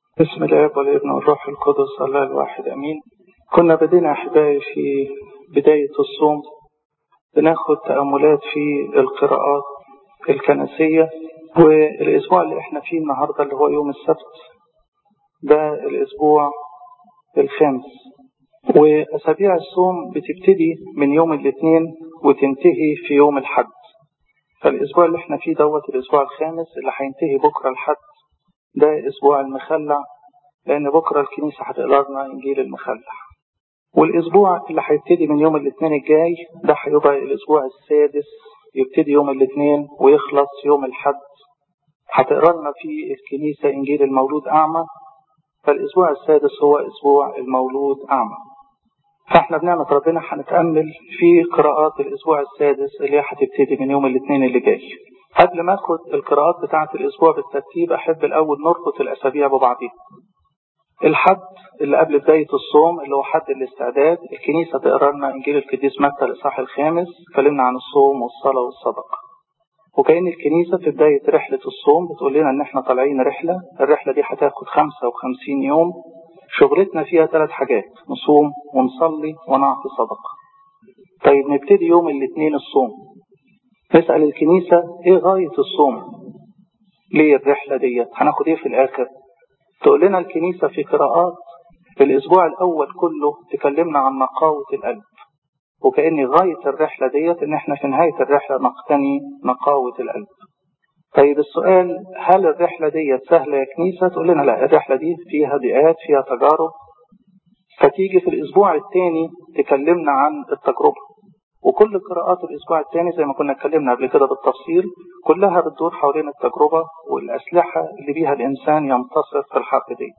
بسم الاب والابن والروح القدس الله الواحد امين كنا بدينا احبائي في بدايه الصوم بناخد تاملات في القراءات الكنسيه والاسبوع اللي احنا فيه النهارده اللي هو يوم السبت ده الاسبوع الخامس واسابيع الصوم بتبتدي من يوم الاثنين وتنتهي في يوم الحد فالاسبوع اللي احنا فيه دوت الاسبوع الخامس اللي هينتهي بكره الحد ده اسبوع المخلع لان بكره الكنيسه هتقرا لنا انجيل المخلع والاسبوع اللي هيبتدي من يوم الاثنين الجاي ده هيبقى الاسبوع السادس يبتدي يوم الاثنين ويخلص يوم الحد هتقرا لنا في الكنيسه انجيل المولود اعمى فالاسبوع السادس هو اسبوع المولود اعمى فاحنا بنعمة ربنا هنتأمل في قراءات الأسبوع السادس اللي هي هتبتدي من يوم الاثنين اللي جاي. قبل ما اخد القراءات بتاعة الأسبوع بالترتيب أحب الأول نربط الأسابيع ببعضها. الحد اللي قبل بداية الصوم اللي هو حد الاستعداد الكنيسة تقرا لنا إنجيل القديس متى الإصحاح الخامس اتكلمنا عن الصوم والصلاة والصدقة. وكأن الكنيسة في بداية رحلة الصوم بتقول لنا إن إحنا طالعين رحلة، الرحلة دي هتاخد 55 يوم شغلتنا فيها ثلاث حاجات نصوم ونصلي ونعطي صدقة طيب نبتدي يوم الاثنين الصوم نسأل الكنيسة ايه غاية الصوم ليه الرحلة ديت هناخد ايه في الاخر تقول لنا الكنيسة في قراءات في الاسبوع الاول كله تكلمنا عن نقاوة القلب وكأن غاية الرحلة ديت ان احنا في نهاية الرحلة نقتني نقاوة القلب طيب السؤال هل الرحلة دي سهلة يا كنيسة؟ تقول لنا لا الرحلة دي فيها ضيقات فيها تجارب فتيجي في الأسبوع الثاني تكلمنا عن التجربة وكل قراءات الأسبوع الثاني زي ما كنا اتكلمنا قبل كده بالتفصيل كلها بتدور حوالين التجربة والأسلحة اللي بيها الإنسان ينتصر في الحرب دي.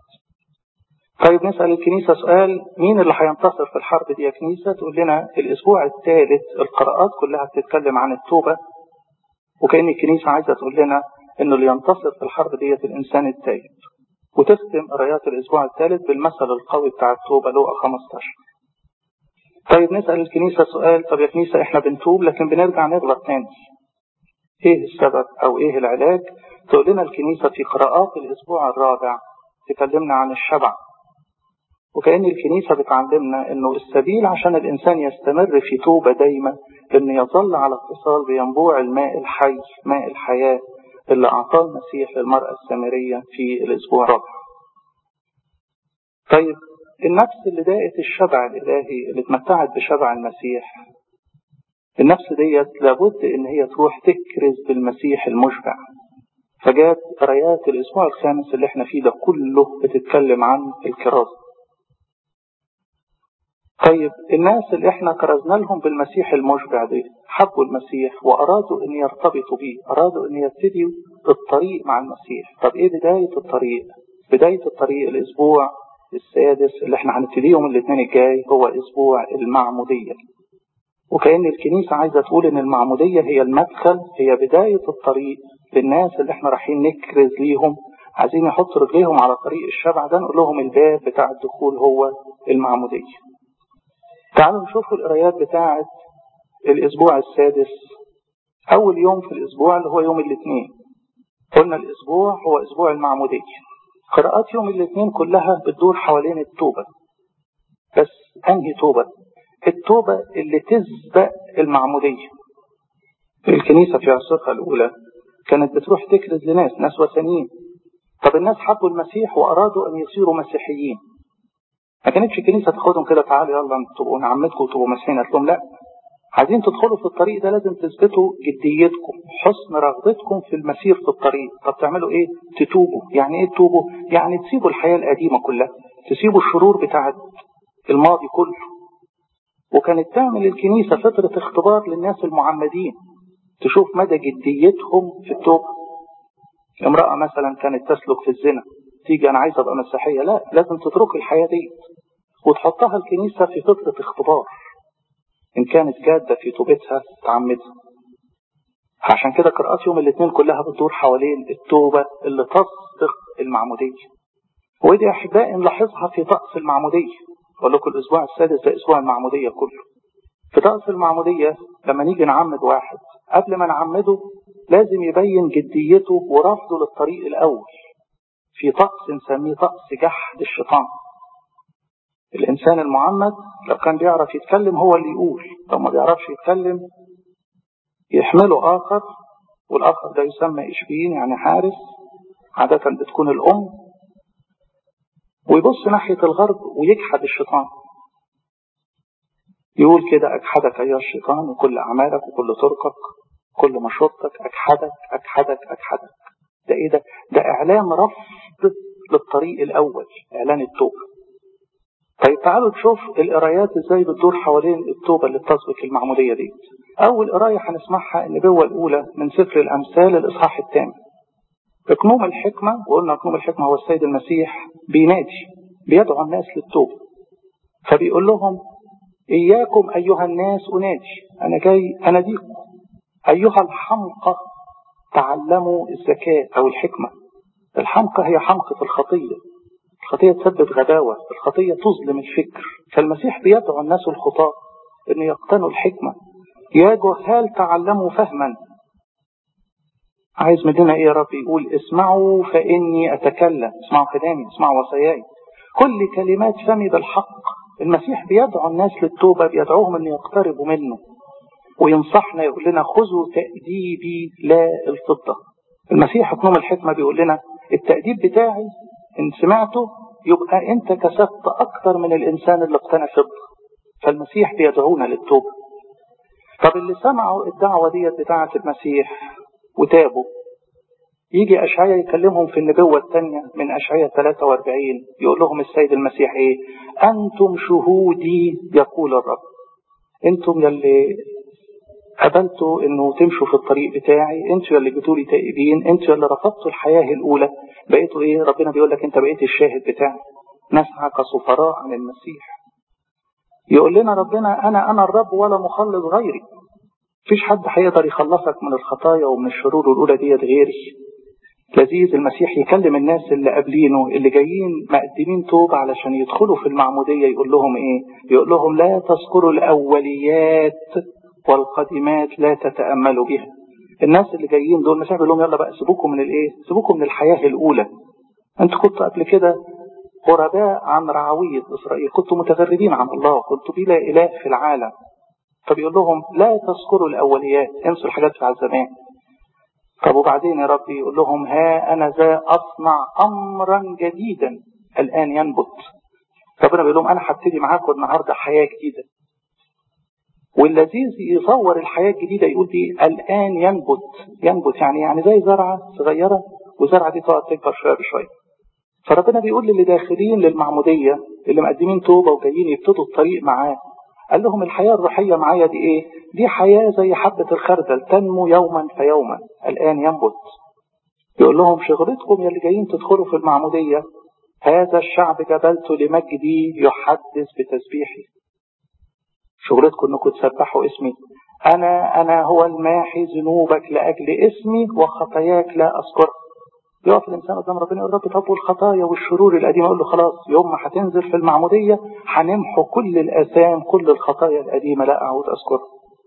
طيب نسأل الكنيسة سؤال مين اللي هينتصر في الحرب دي يا كنيسة؟ تقول لنا الأسبوع الثالث القراءات كلها بتتكلم عن التوبة وكأن الكنيسة عايزة تقول لنا إنه اللي ينتصر في الحرب ديت الإنسان التائب. وتختم قرايات الأسبوع الثالث بالمثل القوي بتاع التوبة لوقا 15. طيب نسأل الكنيسة سؤال طب يا كنيسة إحنا بنتوب لكن بنرجع نغلط تاني. إيه السبب أو إيه العلاج؟ تقول لنا الكنيسة في قراءات الأسبوع الرابع تكلمنا عن الشبع. وكأن الكنيسة بتعلمنا إنه السبيل عشان الإنسان يستمر في توبة دايمة إنه يظل على اتصال بينبوع الماء الحي ماء الحياة اللي أعطاه المسيح للمرأة السامرية في الأسبوع الرابع. طيب النفس اللي داقت الشبع الإلهي اللي اتمتعت بشبع المسيح النفس ديت لابد إن هي تروح تكرز بالمسيح المشبع. فجات قرايات الأسبوع الخامس اللي احنا فيه ده كله بتتكلم عن الكرازة. طيب الناس اللي احنا كرزنا لهم بالمسيح المشبع دي حبوا المسيح وارادوا ان يرتبطوا بيه ارادوا ان يبتدوا الطريق مع المسيح طب ايه بداية الطريق بداية الطريق الاسبوع السادس اللي احنا هنبتديه يوم الاثنين الجاي هو اسبوع المعمودية وكأن الكنيسة عايزة تقول ان المعمودية هي المدخل هي بداية الطريق للناس اللي احنا رايحين نكرز ليهم عايزين يحطوا رجليهم على طريق الشبع ده نقول لهم الباب بتاع الدخول هو المعمودية تعالوا نشوف القرايات بتاعة الأسبوع السادس أول يوم في الأسبوع اللي هو يوم الاثنين قلنا الأسبوع هو أسبوع المعمودية قراءات يوم الاثنين كلها بتدور حوالين التوبة بس أنهي توبة التوبة اللي تسبق المعمودية الكنيسة في عصرها الأولى كانت بتروح تكرز لناس ناس وثنيين طب الناس حبوا المسيح وأرادوا أن يصيروا مسيحيين ما كانتش الكنيسة تاخدهم كده تعالوا يلا تبقوا نعمتكم وتبقوا مسيحيين قالت لهم لا عايزين تدخلوا في الطريق ده لازم تثبتوا جديتكم حسن رغبتكم في المسير في الطريق طب تعملوا ايه تتوبوا يعني ايه تتوبوا يعني تسيبوا الحياة القديمة كلها تسيبوا الشرور بتاعت الماضي كله وكانت تعمل الكنيسة فترة اختبار للناس المعمدين تشوف مدى جديتهم في التوبة امرأة مثلا كانت تسلك في الزنا تيجي انا عايز ابقى مسيحيه لا لازم تترك الحياه دي وتحطها الكنيسه في فتره اختبار ان كانت جاده في توبتها تعمدها عشان كده قراءات يوم الاثنين كلها بتدور حوالين التوبه اللي تصدق المعموديه ودي يا احبائي نلاحظها في طقس المعموديه اقول لكم الاسبوع السادس ده اسبوع المعموديه كله في طقس المعموديه لما نيجي نعمد واحد قبل ما نعمده لازم يبين جديته ورفضه للطريق الاول في طقس نسميه طقس جحد الشيطان الإنسان المعمد لو كان بيعرف يتكلم هو اللي يقول لو ما بيعرفش يتكلم يحمله آخر والآخر ده يسمى إشبين يعني حارس عادة بتكون الأم ويبص ناحية الغرب ويجحد الشيطان يقول كده أجحدك أيها الشيطان وكل أعمالك وكل طرقك كل مشورتك أجحدك أجحدك أجحدك ده إيه ده؟ ده إعلان رفض للطريق الأول إعلان التوبة طيب تعالوا نشوف القرايات ازاي بتدور حوالين التوبة اللي بتسبق المعمودية دي أول قراية هنسمعها النبوة الأولى من سفر الأمثال الإصحاح الثامن اقنوم الحكمة وقلنا اقنوم الحكمة هو السيد المسيح بينادي بيدعو الناس للتوبة فبيقول لهم إياكم أيها الناس أنادي أنا جاي أناديكم أيها الحمقى تعلموا الذكاء أو الحكمة الحمقى هي حمقة الخطية الخطية تسبب غباوة الخطية تظلم الفكر فالمسيح بيدعو الناس الخطاة أن يقتنوا الحكمة يا جهال تعلموا فهما عايز مننا ايه يا رب يقول اسمعوا فاني اتكلم اسمعوا كلامي اسمعوا وصاياي كل كلمات فمي بالحق المسيح بيدعو الناس للتوبه بيدعوهم ان يقتربوا منه وينصحنا يقول لنا خذوا تأديبي لا الفضة المسيح في نوم الحكمة بيقول لنا التأديب بتاعي إن سمعته يبقى أنت كسبت أكتر من الإنسان اللي اقتنى فضة فالمسيح بيدعونا للتوبة طب اللي سمعوا الدعوة ديت بتاعة المسيح وتابوا يجي أشعية يكلمهم في النبوة الثانية من أشعية 43 يقول لهم السيد المسيح إيه أنتم شهودي يقول الرب أنتم يلي قبلتوا انه تمشوا في الطريق بتاعي انتوا اللي بتقولي تائبين انتوا اللي رفضتوا الحياة الاولى بقيتوا ايه ربنا بيقول لك انت بقيت الشاهد بتاعي نسعى كسفراء عن المسيح يقول لنا ربنا انا انا الرب ولا مخلص غيري مفيش حد هيقدر يخلصك من الخطايا ومن الشرور الاولى ديت غيري لذيذ المسيح يكلم الناس اللي قابلينه اللي جايين مقدمين توبة علشان يدخلوا في المعمودية يقول لهم ايه يقول لهم لا تذكروا الاوليات والقديمات لا تتأملوا بها الناس اللي جايين دول المسيح بيقول لهم يلا بقى سيبوكم من الايه سيبوكم من الحياة الأولى انتوا كنتوا قبل كده غرباء عن رعوية إسرائيل كنتوا متغربين عن الله كنتوا بلا إله في العالم فبيقول لهم لا تذكروا الأوليات انسوا الحاجات بتاع زمان طب وبعدين يا رب يقول لهم ها أنا ذا أصنع أمرا جديدا الآن ينبت ربنا بيقول لهم أنا هبتدي معاكم النهاردة حياة جديدة واللذيذ يصور الحياة الجديدة يقول دي الآن ينبت ينبت يعني يعني زي زرعة صغيرة وزرعة دي تقعد تكبر شوية بشوية فربنا بيقول للي داخلين للمعمودية اللي مقدمين توبة وجايين يبتدوا الطريق معاه قال لهم الحياة الروحية معايا دي ايه دي حياة زي حبة الخردل تنمو يوما فيوما الآن ينبت يقول لهم شغلتكم يا اللي جايين تدخلوا في المعمودية هذا الشعب جبلت لمجدي يحدث بتسبيحي شغلتكم انكم تسبحوا اسمي انا انا هو الماحي ذنوبك لاجل اسمي وخطاياك لا اذكرها يقف الانسان قدام ربنا يقول رب طب والخطايا والشرور القديمه يقول له خلاص يوم ما هتنزل في المعموديه هنمحو كل الاثام كل الخطايا القديمه لا اعود اذكرها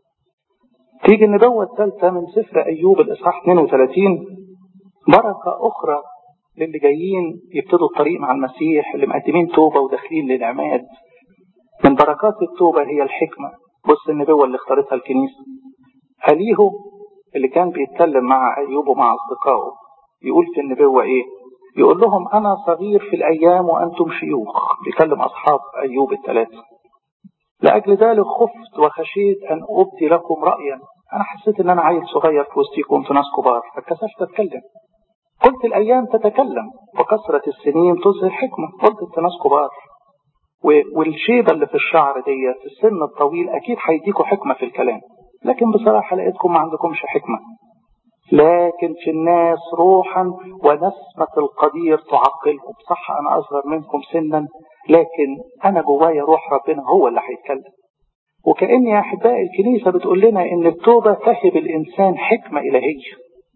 تيجي النبوه الثالثه من سفر ايوب الاصحاح 32 بركه اخرى للي جايين يبتدوا الطريق مع المسيح اللي مقدمين توبه وداخلين للعماد من بركات التوبة هي الحكمة بص النبوة اللي اختارتها الكنيسة أليهو اللي كان بيتكلم مع أيوب ومع أصدقائه يقول في النبوة إيه يقول لهم أنا صغير في الأيام وأنتم شيوخ بيكلم أصحاب أيوب الثلاثة لأجل ذلك خفت وخشيت أن أبدي لكم رأيا أنا حسيت أن أنا عيل صغير في وسطيكم في ناس كبار فكسفت أتكلم قلت الأيام تتكلم وكثرة السنين تظهر حكمة قلت ناس كبار والشيبة اللي في الشعر ديت السن الطويل أكيد هيديكوا حكمة في الكلام لكن بصراحة لقيتكم ما عندكمش حكمة لكن في الناس روحا ونسمة القدير تعقلهم صح أنا أصغر منكم سنا لكن أنا جوايا روح ربنا هو اللي هيتكلم وكأن يا أحباء الكنيسة بتقول لنا إن التوبة تهب الإنسان حكمة إلهية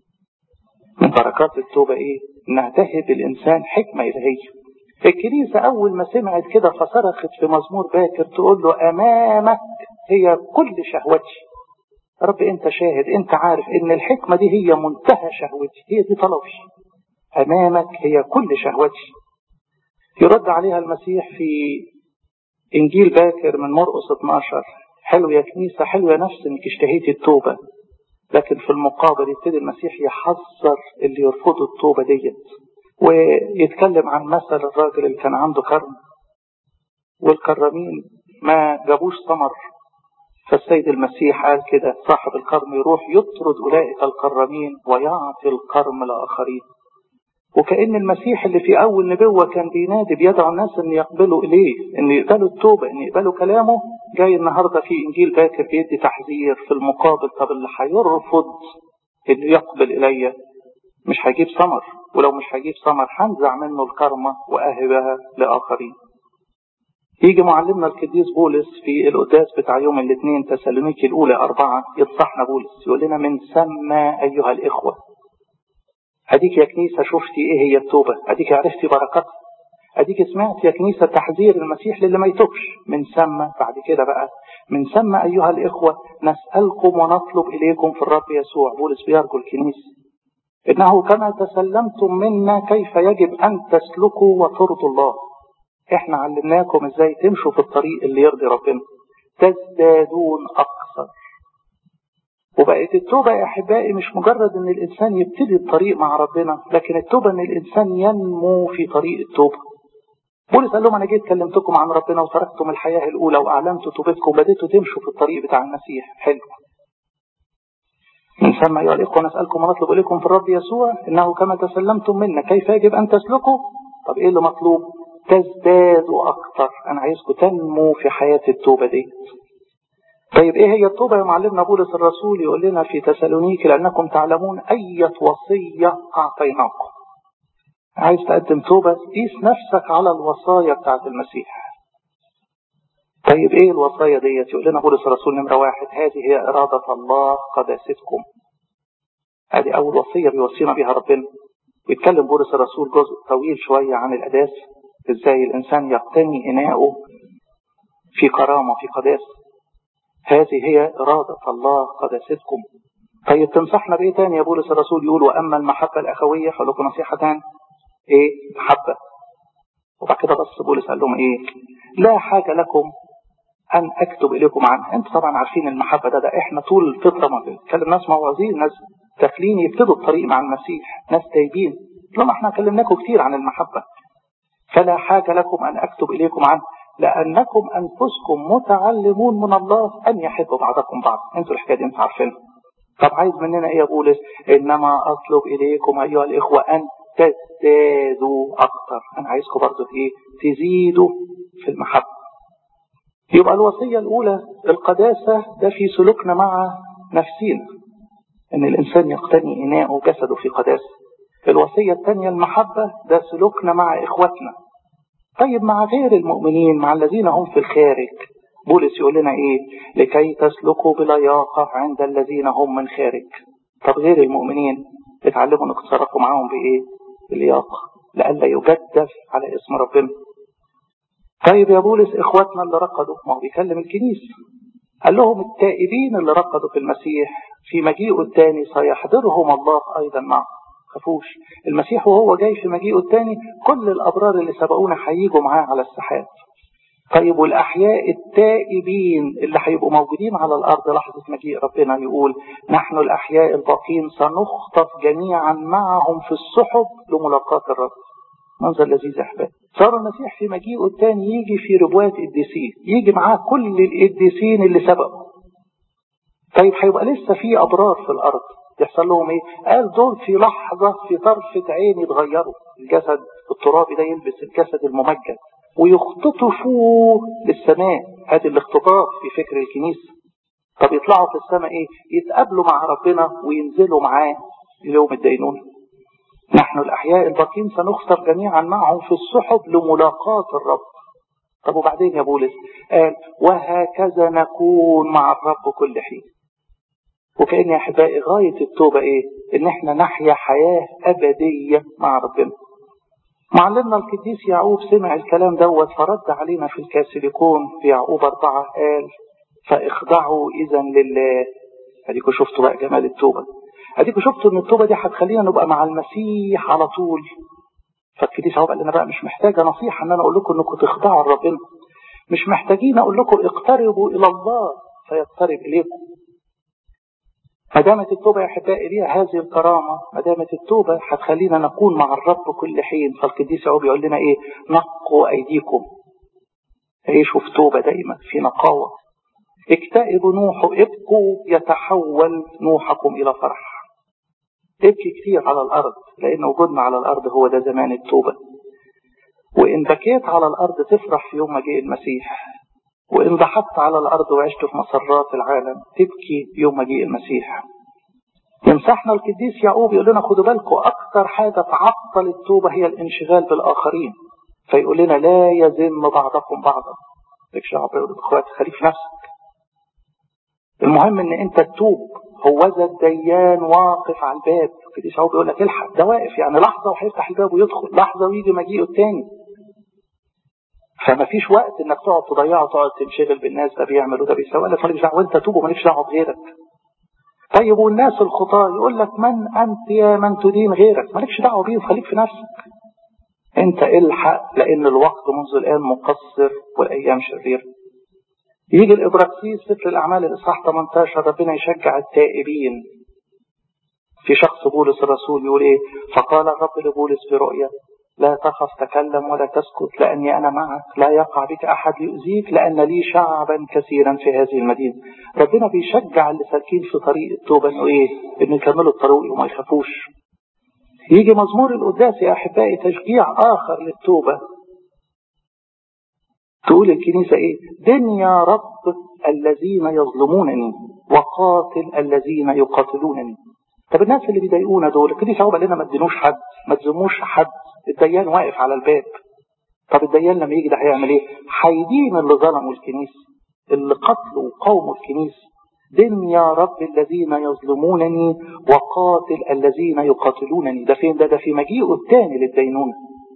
من بركات التوبة إيه؟ إنها تهب الإنسان حكمة إلهية الكنيسة أول ما سمعت كده فصرخت في مزمور باكر تقول له أمامك هي كل شهوتي رب أنت شاهد أنت عارف إن الحكمة دي هي منتهى شهوتي هي دي طلبي أمامك هي كل شهوتي يرد عليها المسيح في إنجيل باكر من مرقس 12 حلو يا كنيسة حلو يا نفس إنك اشتهيتي التوبة لكن في المقابل يبتدي المسيح يحذر اللي يرفضوا التوبة ديت ويتكلم عن مثل الراجل اللي كان عنده كرم والكرمين ما جابوش ثمر فالسيد المسيح قال كده صاحب الكرم يروح يطرد أولئك الكرمين ويعطي الكرم لآخرين وكأن المسيح اللي في أول نبوة كان بينادي بيدعو الناس أن يقبلوا إليه أن يقبلوا التوبة أن يقبلوا كلامه جاي النهاردة في إنجيل باكر بيدي تحذير في المقابل طب اللي هيرفض أنه يقبل إلي مش هيجيب ثمر ولو مش هيجيب ثمر هنزع منه الكرمة وأهبها لآخرين يجي معلمنا القديس بولس في القداس بتاع يوم الاثنين تسالونيكي الأولى أربعة ينصحنا بولس يقول لنا من ثم أيها الإخوة أديك يا كنيسة شفتي إيه هي التوبة أديك عرفتي بركتها أديك سمعت يا كنيسة تحذير المسيح للي ما يتوبش من ثم بعد كده بقى من ثم أيها الإخوة نسألكم ونطلب إليكم في الرب يسوع بولس بيرجو الكنيسة إنه كما تسلمتم منا كيف يجب أن تسلكوا وترضوا الله إحنا علمناكم إزاي تمشوا في الطريق اللي يرضي ربنا تزدادون أكثر وبقت التوبة يا أحبائي مش مجرد إن الإنسان يبتدي الطريق مع ربنا لكن التوبة إن الإنسان ينمو في طريق التوبة بولس قال لهم أنا جيت كلمتكم عن ربنا وتركتم الحياة الأولى وأعلنتوا توبتكم وبديتوا تمشوا في الطريق بتاع المسيح حلو من ثم أيها الإخوة نسألكم ونطلب إليكم في الرب يسوع إنه كما تسلمتم منا كيف يجب أن تسلكوا طب إيه اللي مطلوب تزدادوا أكثر أنا عايزكم تنمو في حياة التوبة دي طيب إيه هي التوبة يا معلمنا بولس الرسول يقول لنا في تسالونيك لأنكم تعلمون أية وصية أعطيناكم عايز تقدم توبة قيس نفسك على الوصايا بتاعت المسيح طيب ايه الوصايا ديت يقول لنا بولس الرسول نمرة واحد هذه هي إرادة الله قداستكم هذه أول وصية بيوصينا بها ربنا ويتكلم بولس الرسول جزء طويل شوية عن القداس ازاي الإنسان يقتني إناءه في كرامة في قداسة هذه هي إرادة الله قداستكم طيب تنصحنا بإيه تاني يا بولس الرسول يقول وأما المحبة الأخوية هقول لكم نصيحة تاني إيه محبة وبعد كده بس بولس قال لهم إيه لا حاجة لكم أن أكتب إليكم عنها أنتم طبعا عارفين المحبة ده, ده إحنا طول الفترة ما بنتكلم ناس موعظين ناس داخلين يبتدوا الطريق مع المسيح ناس تايبين لما احنا كلمناكم كتير عن المحبة فلا حاجة لكم أن أكتب إليكم عنها لأنكم أنفسكم متعلمون من الله أن يحب بعضكم بعض أنتوا الحكاية دي أنتوا عارفينها طب عايز مننا إيه يا بولس إنما أطلب إليكم أيها الإخوة أن تزدادوا أكثر أنا عايزكم برضه إيه تزيدوا في المحبة يبقى الوصية الأولى القداسة ده في سلوكنا مع نفسينا إن الإنسان يقتني إناءه وجسده في قداسة الوصية الثانية المحبة ده سلوكنا مع إخواتنا طيب مع غير المؤمنين مع الذين هم في الخارج بولس يقول لنا إيه لكي تسلكوا بلياقة عند الذين هم من خارج طب غير المؤمنين اتعلموا انكم تتصرفوا معاهم بإيه بلياقة لئلا يجدف على اسم ربنا طيب يا بولس اخواتنا اللي رقدوا ما هو بيكلم الكنيسة قال لهم التائبين اللي رقدوا في المسيح في مجيئه الثاني سيحضرهم الله ايضا معه خافوش المسيح وهو جاي في مجيئه الثاني كل الابرار اللي سبقونا هيجوا معاه على السحاب طيب والاحياء التائبين اللي هيبقوا موجودين على الارض لحظه مجيء ربنا يقول نحن الاحياء الباقين سنخطف جميعا معهم في السحب لملاقاه الرب منظر لذيذ احباب صار المسيح في مجيئه الثاني يجي في ربوات قديسين يجي معاه كل القديسين اللي سبقوا طيب هيبقى لسه في ابرار في الارض يحصل لهم ايه قال دول في لحظة في طرفة عين يتغيروا الجسد الترابي ده يلبس الجسد الممجد ويختطفوه للسماء هذه الاختطاف في فكر الكنيسة طب يطلعوا في السماء ايه يتقابلوا مع ربنا وينزلوا معاه ليوم الدينونة نحن الأحياء الباقين سنختر جميعا معهم في السحب لملاقاة الرب طب وبعدين يا بولس قال وهكذا نكون مع الرب كل حين وكأن يا أحبائي غاية التوبة إيه؟ إن إحنا نحيا حياة أبدية مع ربنا. معلمنا القديس يعقوب سمع الكلام دوت فرد علينا في الكاسيليكون في يعقوب أربعة قال فاخضعوا إذا لله. أديكوا شفتوا بقى جمال التوبة. اديكوا شفتوا ان التوبه دي هتخلينا نبقى مع المسيح على طول فالكنيسه هو قال لنا بقى مش محتاجه نصيحه ان انا اقول لكم انكم تخضعوا لربنا مش محتاجين اقول لكم اقتربوا الى الله فيقترب اليكم ما دامت التوبه يا احبائي ليها هذه الكرامه ما دامت التوبه هتخلينا نكون مع الرب كل حين فالقديس هو بيقول لنا ايه نقوا ايديكم عيشوا في توبه دايما في نقاوه اكتئبوا نوح ابكوا يتحول نوحكم الى فرح ابكي كتير على الارض لان وجودنا على الارض هو ده زمان التوبه وان بكيت على الارض تفرح في يوم مجيء المسيح وان ضحكت على الارض وعشت في مسرات العالم تبكي يوم مجيء المسيح يمسحنا القديس يعقوب يقول لنا خدوا بالكم اكثر حاجه تعطل التوبه هي الانشغال بالاخرين فيقول لنا لا يذم بعضكم بعضا مالكش دعوه باخواتك خليك في نفسك المهم ان انت تتوب هو ذا الديان واقف على الباب القديس يعقوب بيقول لك الحق ده واقف يعني لحظه وهيفتح الباب ويدخل لحظه ويجي مجيئه التاني فما فيش وقت انك تقعد تضيعه تقعد تنشغل بالناس ده بيعمل وده بيسوي قال لك مالكش دعوه وانت توب ومالكش دعوه بغيرك طيب والناس الخطاه يقول لك من انت يا من تدين غيرك مالكش دعوه بيهم خليك في نفسك انت الحق لان الوقت منذ الان مقصر والايام شريره يجي الابراكسيس سفر الاعمال الاصحاح 18 ربنا يشجع التائبين في شخص بولس الرسول يقول ايه فقال الرب لبولس برؤيا لا تخف تكلم ولا تسكت لاني انا معك لا يقع بك احد يؤذيك لان لي شعبا كثيرا في هذه المدينه ربنا بيشجع اللي سالكين في طريق التوبه انه ايه ان يكملوا الطريق وما يخافوش يجي مزمور القداس يا احبائي تشجيع اخر للتوبه تقول الكنيسة ايه دن يا رب الذين يظلمونني وقاتل الذين يقاتلونني طب الناس اللي بيضايقونا دول الكنيسة هو لنا ما تدينوش حد ما تزموش حد الديان واقف على الباب طب الديان لما يجي ده هيعمل ايه هيدين اللي ظلموا الكنيسة اللي قتلوا وقوموا الكنيسة دن يا رب الذين يظلمونني وقاتل الذين يقاتلونني ده فين ده ده في مجيئه الثاني للدينونه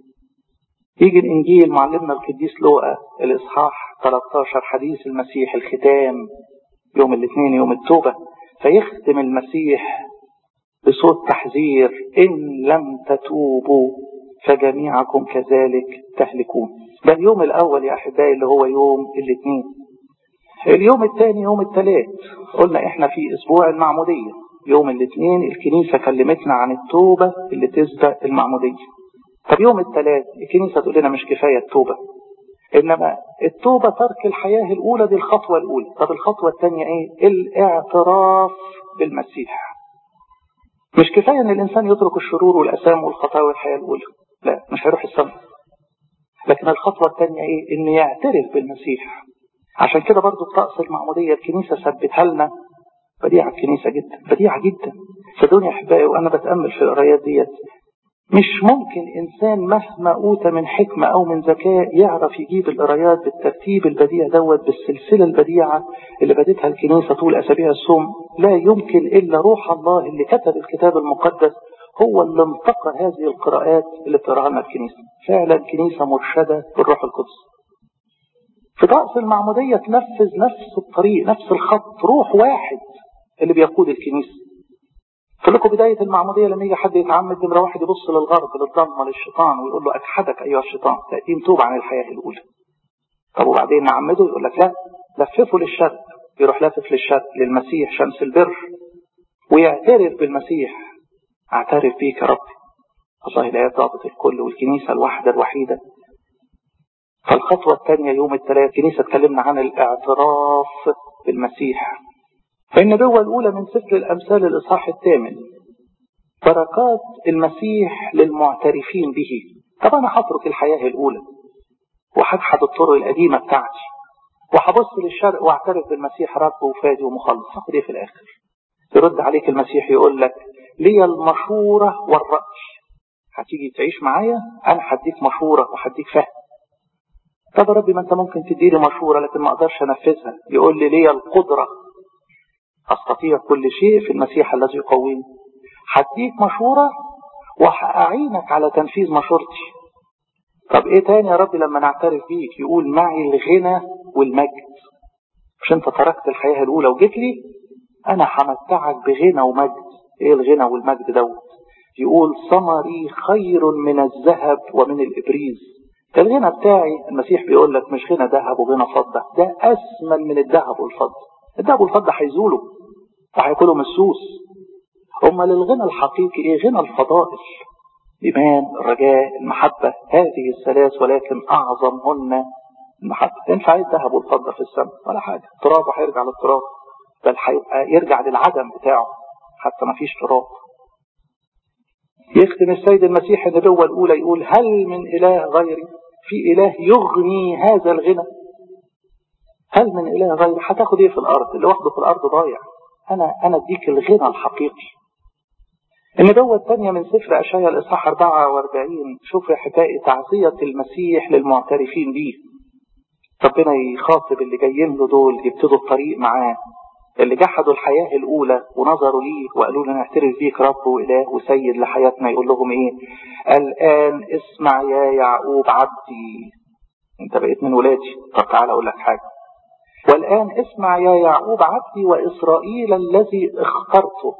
يجي الإنجيل معلمنا القديس لوقا الإصحاح 13 حديث المسيح الختام يوم الاثنين يوم التوبة فيختم المسيح بصوت تحذير إن لم تتوبوا فجميعكم كذلك تهلكون ده اليوم الأول يا أحبائي اللي هو يوم الاثنين اليوم الثاني يوم الثلاث قلنا إحنا في أسبوع المعمودية يوم الاثنين الكنيسة كلمتنا عن التوبة اللي تسبق المعمودية طب يوم الثلاث الكنيسة تقول لنا مش كفاية التوبة إنما التوبة ترك الحياة الأولى دي الخطوة الأولى طب الخطوة الثانية إيه الاعتراف بالمسيح مش كفاية إن الإنسان يترك الشرور والأسام والخطايا والحياة الأولى لا مش هيروح السماء لكن الخطوة الثانية إيه إن يعترف بالمسيح عشان كده برضو الطقس المعمودية الكنيسة ثبتها لنا بديعة الكنيسة جدا بديعة جدا صدقوني يا أحبائي وأنا بتأمل في القرايات ديت مش ممكن إنسان مهما أوتى من حكمة أو من ذكاء يعرف يجيب القرايات بالترتيب البديع دوت بالسلسلة البديعة اللي بدتها الكنيسة طول أسابيع الصوم لا يمكن إلا روح الله اللي كتب الكتاب المقدس هو اللي انتقى هذه القراءات اللي بتقراها لنا الكنيسة فعلا كنيسة مرشدة بالروح القدس في طقس المعمودية تنفذ نفس الطريق نفس الخط روح واحد اللي بيقود الكنيسة قلت لكم بداية المعمودية لما يجي حد يتعمد نمرة واحد يبص للغرب للضلمة للشيطان ويقول له أجحدك أيها الشيطان تقديم توبة عن الحياة الأولى طب وبعدين نعمده يقول لك لا لففه للشرق يروح لافف للشرق للمسيح شمس البر ويعترف بالمسيح اعترف بيك يا ربي والله لا ضابط الكل والكنيسة الواحدة الوحيدة فالخطوة الثانية يوم الثلاث كنيسة اتكلمنا عن الاعتراف بالمسيح فالنبوة الأولى من سفر الأمثال الإصحاح الثامن بركات المسيح للمعترفين به طب أنا هترك الحياة الأولى وهجحد الطرق القديمة بتاعتي وهبص للشرق واعترف بالمسيح رب وفادي ومخلص هاخد ايه في الآخر يرد عليك المسيح يقول لك لي المشورة والرأي هتيجي تعيش معايا أنا هديك مشورة وهديك فهم طب يا ربي ما أنت ممكن تديني مشورة لكن ما أقدرش أنفذها يقول لي لي القدرة أستطيع كل شيء في المسيح الذي يقويني هديك مشورة وهأعينك على تنفيذ مشورتي طب ايه تاني يا رب لما نعترف بيك يقول معي الغنى والمجد مش انت تركت الحياة الأولى وجيت لي أنا همتعك بغنى ومجد ايه الغنى والمجد دوت يقول ثمري خير من الذهب ومن الابريز الغنى بتاعي المسيح بيقول لك مش غنى ذهب وغنى فضه ده اسمن من الذهب والفضه الذهب والفضه هيزولوا وهيكونوا مسوس امال الغنى الحقيقي ايه غنى الفضائل الايمان الرجاء المحبه هذه الثلاث ولكن اعظمهن المحبه ينفع الذهب والفضه في السماء ولا حاجه التراب هيرجع للتراب بل هيبقى يرجع للعدم بتاعه حتى ما فيش تراب يختم السيد المسيح النبوة الأولى يقول هل من إله غيري في إله يغني هذا الغنى هل من إله غيري هتاخد إيه في الأرض اللي واخده في الأرض ضايع أنا أنا أديك الغنى الحقيقي النبوة الثانية من سفر أشعيا الإصحاح 44 شوف يا حبائي تعزية المسيح للمعترفين به ربنا يخاطب اللي جايين له دول يبتدوا الطريق معاه اللي جحدوا الحياة الأولى ونظروا ليه وقالوا له نعترف بيك رب وإله وسيد لحياتنا يقول لهم إيه الآن اسمع يا يعقوب عبدي أنت بقيت من ولادي طب تعالى أقول لك حاجة والآن اسمع يا يعقوب عبدي وإسرائيل الذي اخترته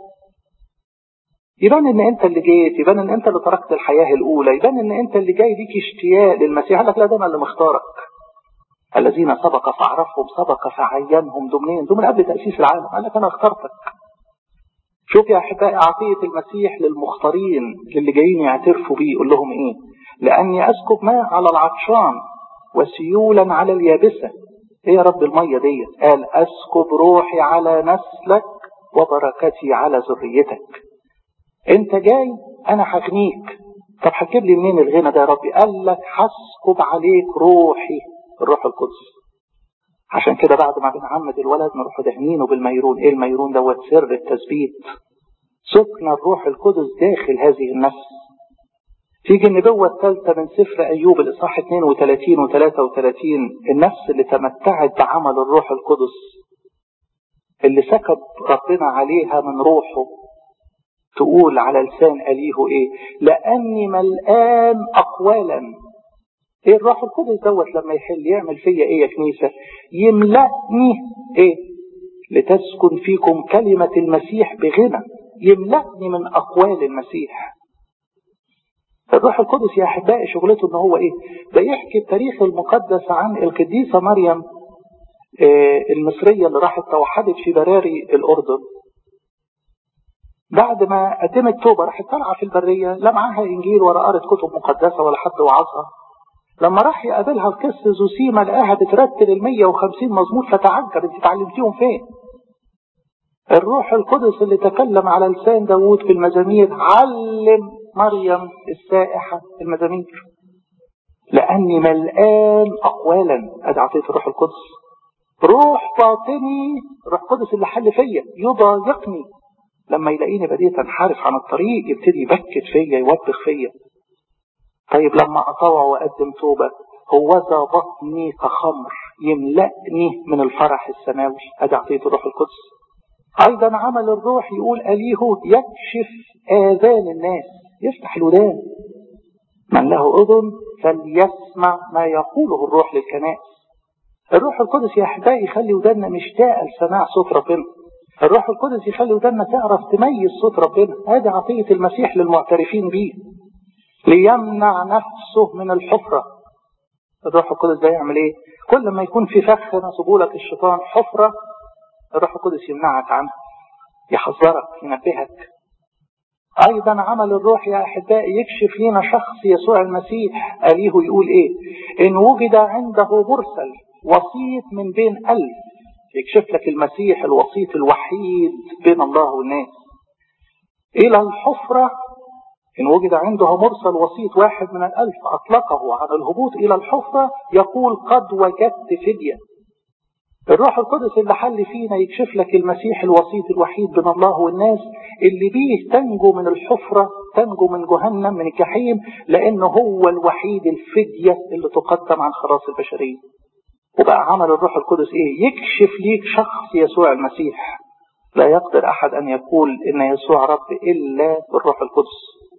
يبان ان انت اللي جيت يبان ان انت اللي تركت الحياة الاولى يبان ان انت اللي جاي ليك اشتياق للمسيح قال لك لا ده انا اللي مختارك الذين سبق فعرفهم سبق فعينهم دول منين دول من قبل تأسيس العالم قال لك انا اخترتك شوف يا احبائي عطية المسيح للمختارين للي جايين يعترفوا بيه يقول لهم ايه لاني اسكب ماء على العطشان وسيولا على اليابسة ايه يا رب المية ديت قال اسكب روحي على نسلك وبركتي على ذريتك انت جاي انا هغنيك طب هتجيب لي منين الغنى ده يا ربي قال لك هسكب عليك روحي الروح القدس عشان كده بعد ما بنعمد الولد نروح دهنينه بالميرون ايه الميرون دوت سر التثبيت سكن الروح القدس داخل هذه النفس تيجي النبوة الثالثة من سفر أيوب الإصحاح 32 و 33 النفس اللي تمتعت بعمل الروح القدس اللي سكب ربنا عليها من روحه تقول على لسان أليه إيه لأني ملآن أقوالا إيه الروح القدس دوت لما يحل يعمل فيا إيه يا كنيسة يملأني إيه لتسكن فيكم كلمة المسيح بغنى يملأني من أقوال المسيح الروح القدس يا أحبائي شغلته إن هو إيه ده يحكي التاريخ المقدس عن القديسة مريم إيه المصرية اللي راحت توحدت في براري الأردن بعد ما قدمت توبة راحت طالعة في البرية لا معاها إنجيل ولا قرت كتب مقدسة ولا حد وعظها لما راح يقابلها القس زوسيما لقاها بترتل ال 150 مزمور فتعجب انت اتعلمتيهم فين؟ الروح القدس اللي تكلم على لسان داوود في المزامير علم مريم السائحة المزامير لأني ملآن أقوالا أدي عطية الروح القدس روح باطني روح قدس اللي حل فيا يضايقني لما يلاقيني بديت انحرف عن الطريق يبتدي يبكت فيا يوبخ فيا طيب لما اطوع واقدم توبه هو ذا بطني كخمر يملأني من الفرح السماوي ادي عطيه الروح القدس ايضا عمل الروح يقول اليه يكشف اذان الناس يفتح الودان من له اذن فليسمع ما يقوله الروح للكنائس الروح القدس يا احبائي يخلي وداننا مشتاقه لسماع صوت ربنا الروح القدس يخلي ودنا تعرف تميز صوت ربنا هذه عطية المسيح للمعترفين به ليمنع نفسه من الحفرة الروح القدس ده يعمل ايه كل ما يكون في فخ نصبوا لك الشيطان حفرة الروح القدس يمنعك عنها يحذرك ينبهك ايضا عمل الروح يا احبائي يكشف لنا شخص يسوع المسيح اليه يقول ايه ان وجد عنده مرسل وسيط من بين الف يكشف لك المسيح الوسيط الوحيد بين الله والناس إلى الحفرة إن وجد عنده مرسل وسيط واحد من الألف أطلقه على الهبوط إلى الحفرة يقول قد وجدت فدية الروح القدس اللي حل فينا يكشف لك المسيح الوسيط الوحيد بين الله والناس اللي بيه تنجو من الحفرة تنجو من جهنم من الجحيم لأنه هو الوحيد الفدية اللي تقدم عن خلاص البشرية وبقى عمل الروح القدس ايه يكشف ليك شخص يسوع المسيح لا يقدر احد ان يقول ان يسوع رب الا بالروح القدس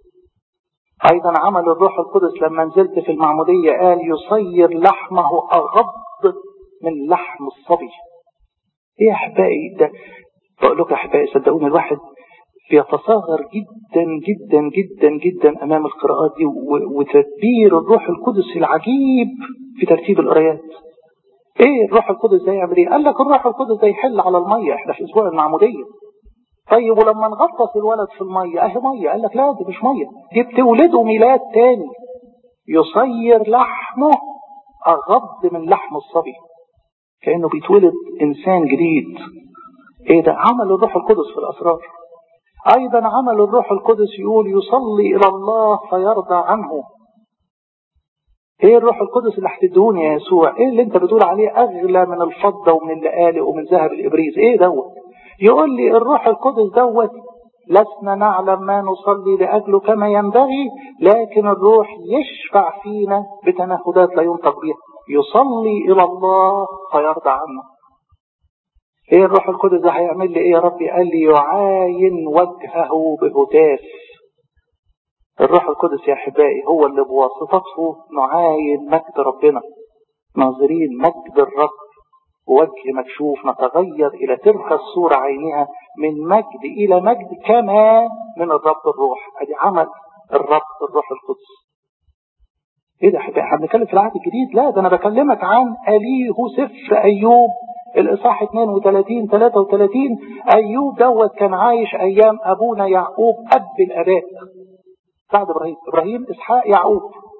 ايضا عمل الروح القدس لما نزلت في المعمودية قال يصير لحمه اغض من لحم الصبي ايه يا احبائي ده بقول لكم يا احبائي صدقوني الواحد بيتصاغر جدا جدا جدا جدا امام القراءات دي وتدبير الروح القدس العجيب في ترتيب القرايات ايه الروح القدس ده يعمل ايه؟ قال لك الروح القدس ده يحل على الميه احنا في اسبوع المعموديه طيب ولما نغطس الولد في الميه اهي ميه قال لك لا دي مش ميه دي بتولده ميلاد تاني يصير لحمه اغض من لحم الصبي كانه بيتولد انسان جديد ايه ده عمل الروح القدس في الاسرار ايضا عمل الروح القدس يقول يصلي الى الله فيرضى عنه ايه الروح القدس اللي هتدهوني يا يسوع ايه اللي انت بتقول عليه اغلى من الفضه ومن اللآلئ ومن ذهب الابريز ايه دوت يقول لي الروح القدس دوت لسنا نعلم ما نصلي لاجله كما ينبغي لكن الروح يشفع فينا بتنهدات لا ينطق بها يصلي الى الله فيرضى عنه ايه الروح القدس ده هيعمل لي ايه يا ربي قال لي يعاين وجهه بهتاف الروح القدس يا احبائي هو اللي بواسطته نعاين مجد ربنا ناظرين مجد الرب وجه مكشوف نتغير الى تلك الصورة عينها من مجد الى مجد كما من الرب الروح ادي عمل الرب الروح القدس ايه ده احنا بنتكلم في العهد الجديد لا ده انا بكلمك عن اليه سفر ايوب الاصحاح 32 33 ايوب دوت كان عايش ايام ابونا يعقوب اب الاباء بعد ابراهيم ابراهيم اسحاق يعقوب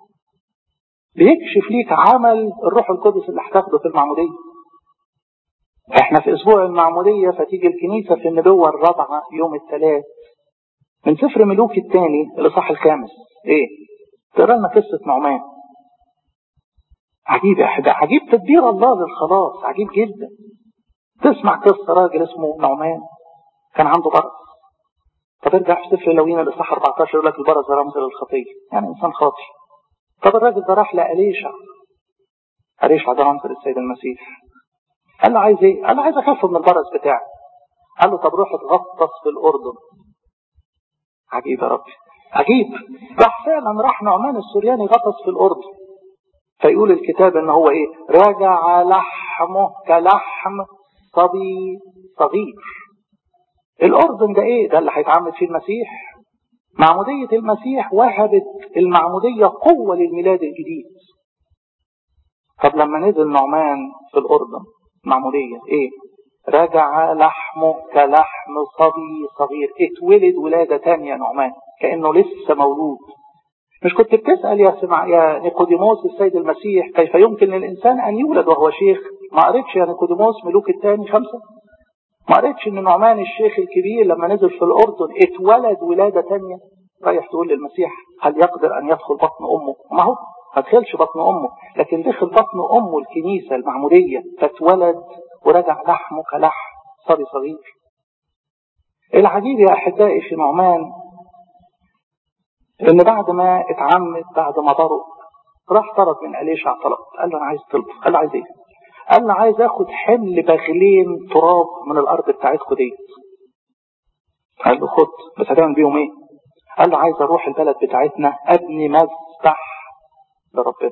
بيكشف ليك عمل الروح القدس اللي هتاخده في المعموديه احنا في اسبوع المعموديه فتيجي الكنيسه في النبوه الرابعه يوم الثلاث من سفر ملوك الثاني الاصحاح الخامس ايه تقرا لنا قصه نعمان عجيب يا احبائي عجيب تدبير الله للخلاص عجيب جدا تسمع قصه راجل اسمه نعمان كان عنده برص طب ارجع في سفر لوين الاصحاح 14 يقول لك البرص رمز للخطيه يعني انسان خاطي طب الراجل ده راح لأليشع أليشع ده رمز للسيد المسيح قال له عايز ايه؟ قال له عايز اخف من البرص بتاعي قال له طب روح اتغطس في الاردن عجيب يا ربي عجيب راح فعلا راح نعمان السورياني غطس في الاردن فيقول الكتاب ان هو ايه رجع لحمه كلحم صبي صغير الاردن ده ايه ده اللي هيتعمد فيه المسيح معمودية المسيح وهبت المعمودية قوة للميلاد الجديد طب لما نزل نعمان في الأردن معمودية ايه رجع لحمه كلحم صبي صغير اتولد ولادة تانية نعمان كأنه لسه مولود مش كنت بتسأل يا سمع يا نيقوديموس السيد المسيح كيف يمكن للإنسان أن يولد وهو شيخ ما قريتش يا نيقوديموس ملوك الثاني خمسة ما قريتش ان نعمان الشيخ الكبير لما نزل في الأردن اتولد ولادة تانية رايح تقول للمسيح هل يقدر أن يدخل بطن أمه ما هو ما دخلش بطن أمه لكن دخل بطن أمه الكنيسة المعمودية فاتولد ورجع لحمه كلحم صبي صغير العجيب يا أحبائي في نعمان إن بعد ما اتعمد بعد ما ضرب راح طلب من أليشع طلب قال له أنا عايز طلب قال له عايز إيه؟ قال له عايز آخد حمل بغلين تراب من الأرض بتاعتكم ديت قال له خد بس هتعمل بيهم إيه؟ قال له عايز أروح البلد بتاعتنا أبني مذبح لربنا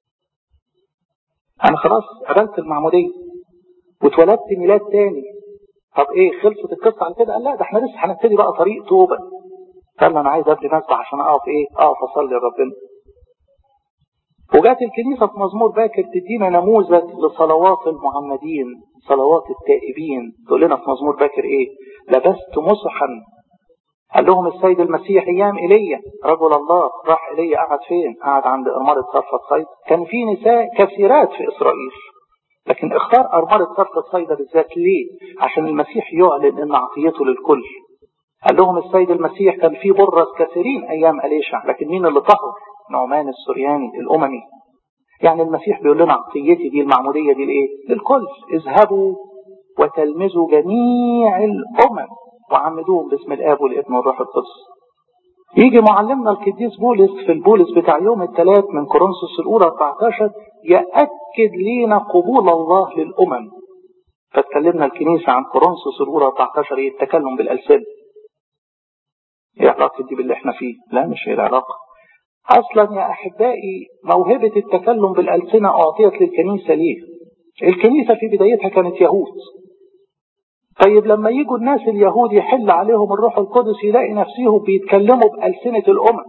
أنا خلاص قبلت المعمودية واتولدت ميلاد تاني طب ايه خلصت القصه على كده قال لا ده احنا لسه هنبتدي بقى طريق توبه قال انا عايز ابني مسبح عشان اقف ايه اقف اصلي لربنا وجات الكنيسه في مزمور باكر تدينا نموذج لصلوات المعمدين صلوات التائبين تقول لنا في مزمور باكر ايه لبست مسحا قال لهم السيد المسيح ايام ايليا رجل الله راح ايليا قعد فين قعد عند ارمله صرفه صيد كان في نساء كثيرات في اسرائيل لكن اختار أرملة صرف الصيدة بالذات ليه؟ عشان المسيح يعلن ان عطيته للكل. قال لهم السيد المسيح كان في برص كثيرين ايام اليشع لكن مين اللي طهر؟ نعمان السرياني الاممي. يعني المسيح بيقول لنا عطيتي دي المعموديه دي لايه؟ للكل اذهبوا وتلمذوا جميع الامم وعمدوهم باسم الاب والابن والروح القدس. يجي معلمنا القديس بولس في البولس بتاع يوم الثلاث من كورنثوس الاولى 14 يأكد لينا قبول الله للأمم فتكلمنا الكنيسة عن كورنثوس الأولى 14 ايه التكلم بالألسنة ايه علاقة دي باللي احنا فيه لا مش هي العلاقة أصلا يا أحبائي موهبة التكلم بالألسنة أعطيت للكنيسة ليه الكنيسة في بدايتها كانت يهود طيب لما يجوا الناس اليهود يحل عليهم الروح القدس يلاقي نفسهم بيتكلموا بألسنة الأمم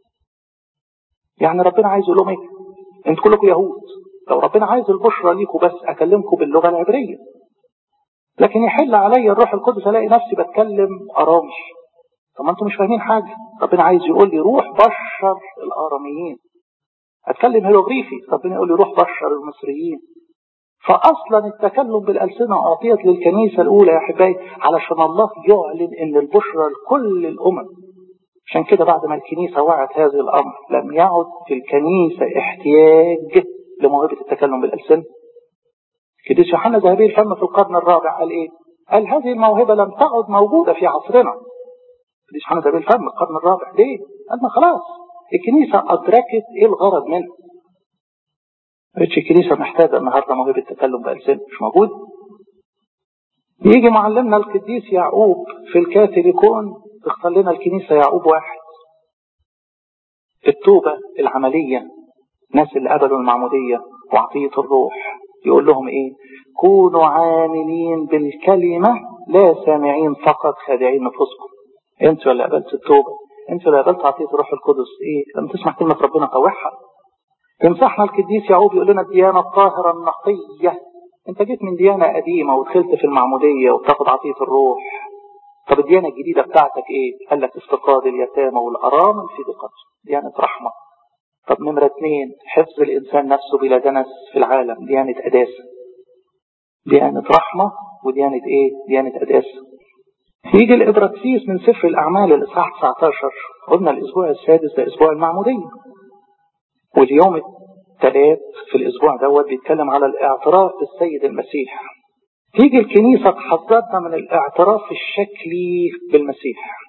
يعني ربنا عايز يقول لهم ايه انتوا كلكم يهود لو ربنا عايز البشرى ليكم بس اكلمكم باللغة العبرية لكن يحل علي الروح القدس الاقي نفسي بتكلم ارامي طب ما انتوا مش فاهمين حاجة ربنا عايز يقول لي روح بشر الاراميين اتكلم هيروغريفي ربنا يقول لي روح بشر المصريين فاصلا التكلم بالالسنه اعطيت للكنيسه الاولى يا احبائي علشان الله يعلن ان البشرى لكل الامم عشان كده بعد ما الكنيسه وعت هذا الامر لم يعد في الكنيسه احتياج لموهبه التكلم بالالسنه قديس يوحنا ذهبي الفم في القرن الرابع قال ايه؟ قال هذه الموهبه لم تعد موجوده في عصرنا قديس يوحنا ذهبي الفم القرن الرابع ليه؟ قال ما خلاص الكنيسه ادركت ايه الغرض منه بقتش الكنيسة محتاجة النهاردة موهبة التكلم بألسنة مش موجود يجي معلمنا القديس يعقوب في الكاثوليكون تختار لنا الكنيسة يعقوب واحد التوبة العملية الناس اللي قبلوا المعمودية وعطية الروح يقول لهم ايه كونوا عاملين بالكلمة لا سامعين فقط خادعين نفوسكم انتوا اللي قبلت التوبة انتوا اللي قبلت عطية الروح القدس ايه لما تسمع كلمة ربنا طوعها ينصحنا القديس يعقوب يقول لنا الديانة الطاهرة النقية انت جيت من ديانة قديمة ودخلت في المعمودية وبتاخد عطية الروح طب الديانة الجديدة بتاعتك ايه قال لك افتقاد اليتامى والأرامل في دقته ديانة رحمة طب نمرة اثنين حفظ الإنسان نفسه بلا دنس في العالم ديانة أداسة ديانة رحمة وديانة ايه ديانة أداسة يجي الإبراكسيس من سفر الأعمال الإصحاح 19 قلنا الأسبوع السادس ده أسبوع المعمودية واليوم الثلاث في الأسبوع دوت بيتكلم على الاعتراف بالسيد المسيح تيجي الكنيسة تحذرنا من الاعتراف الشكلي بالمسيح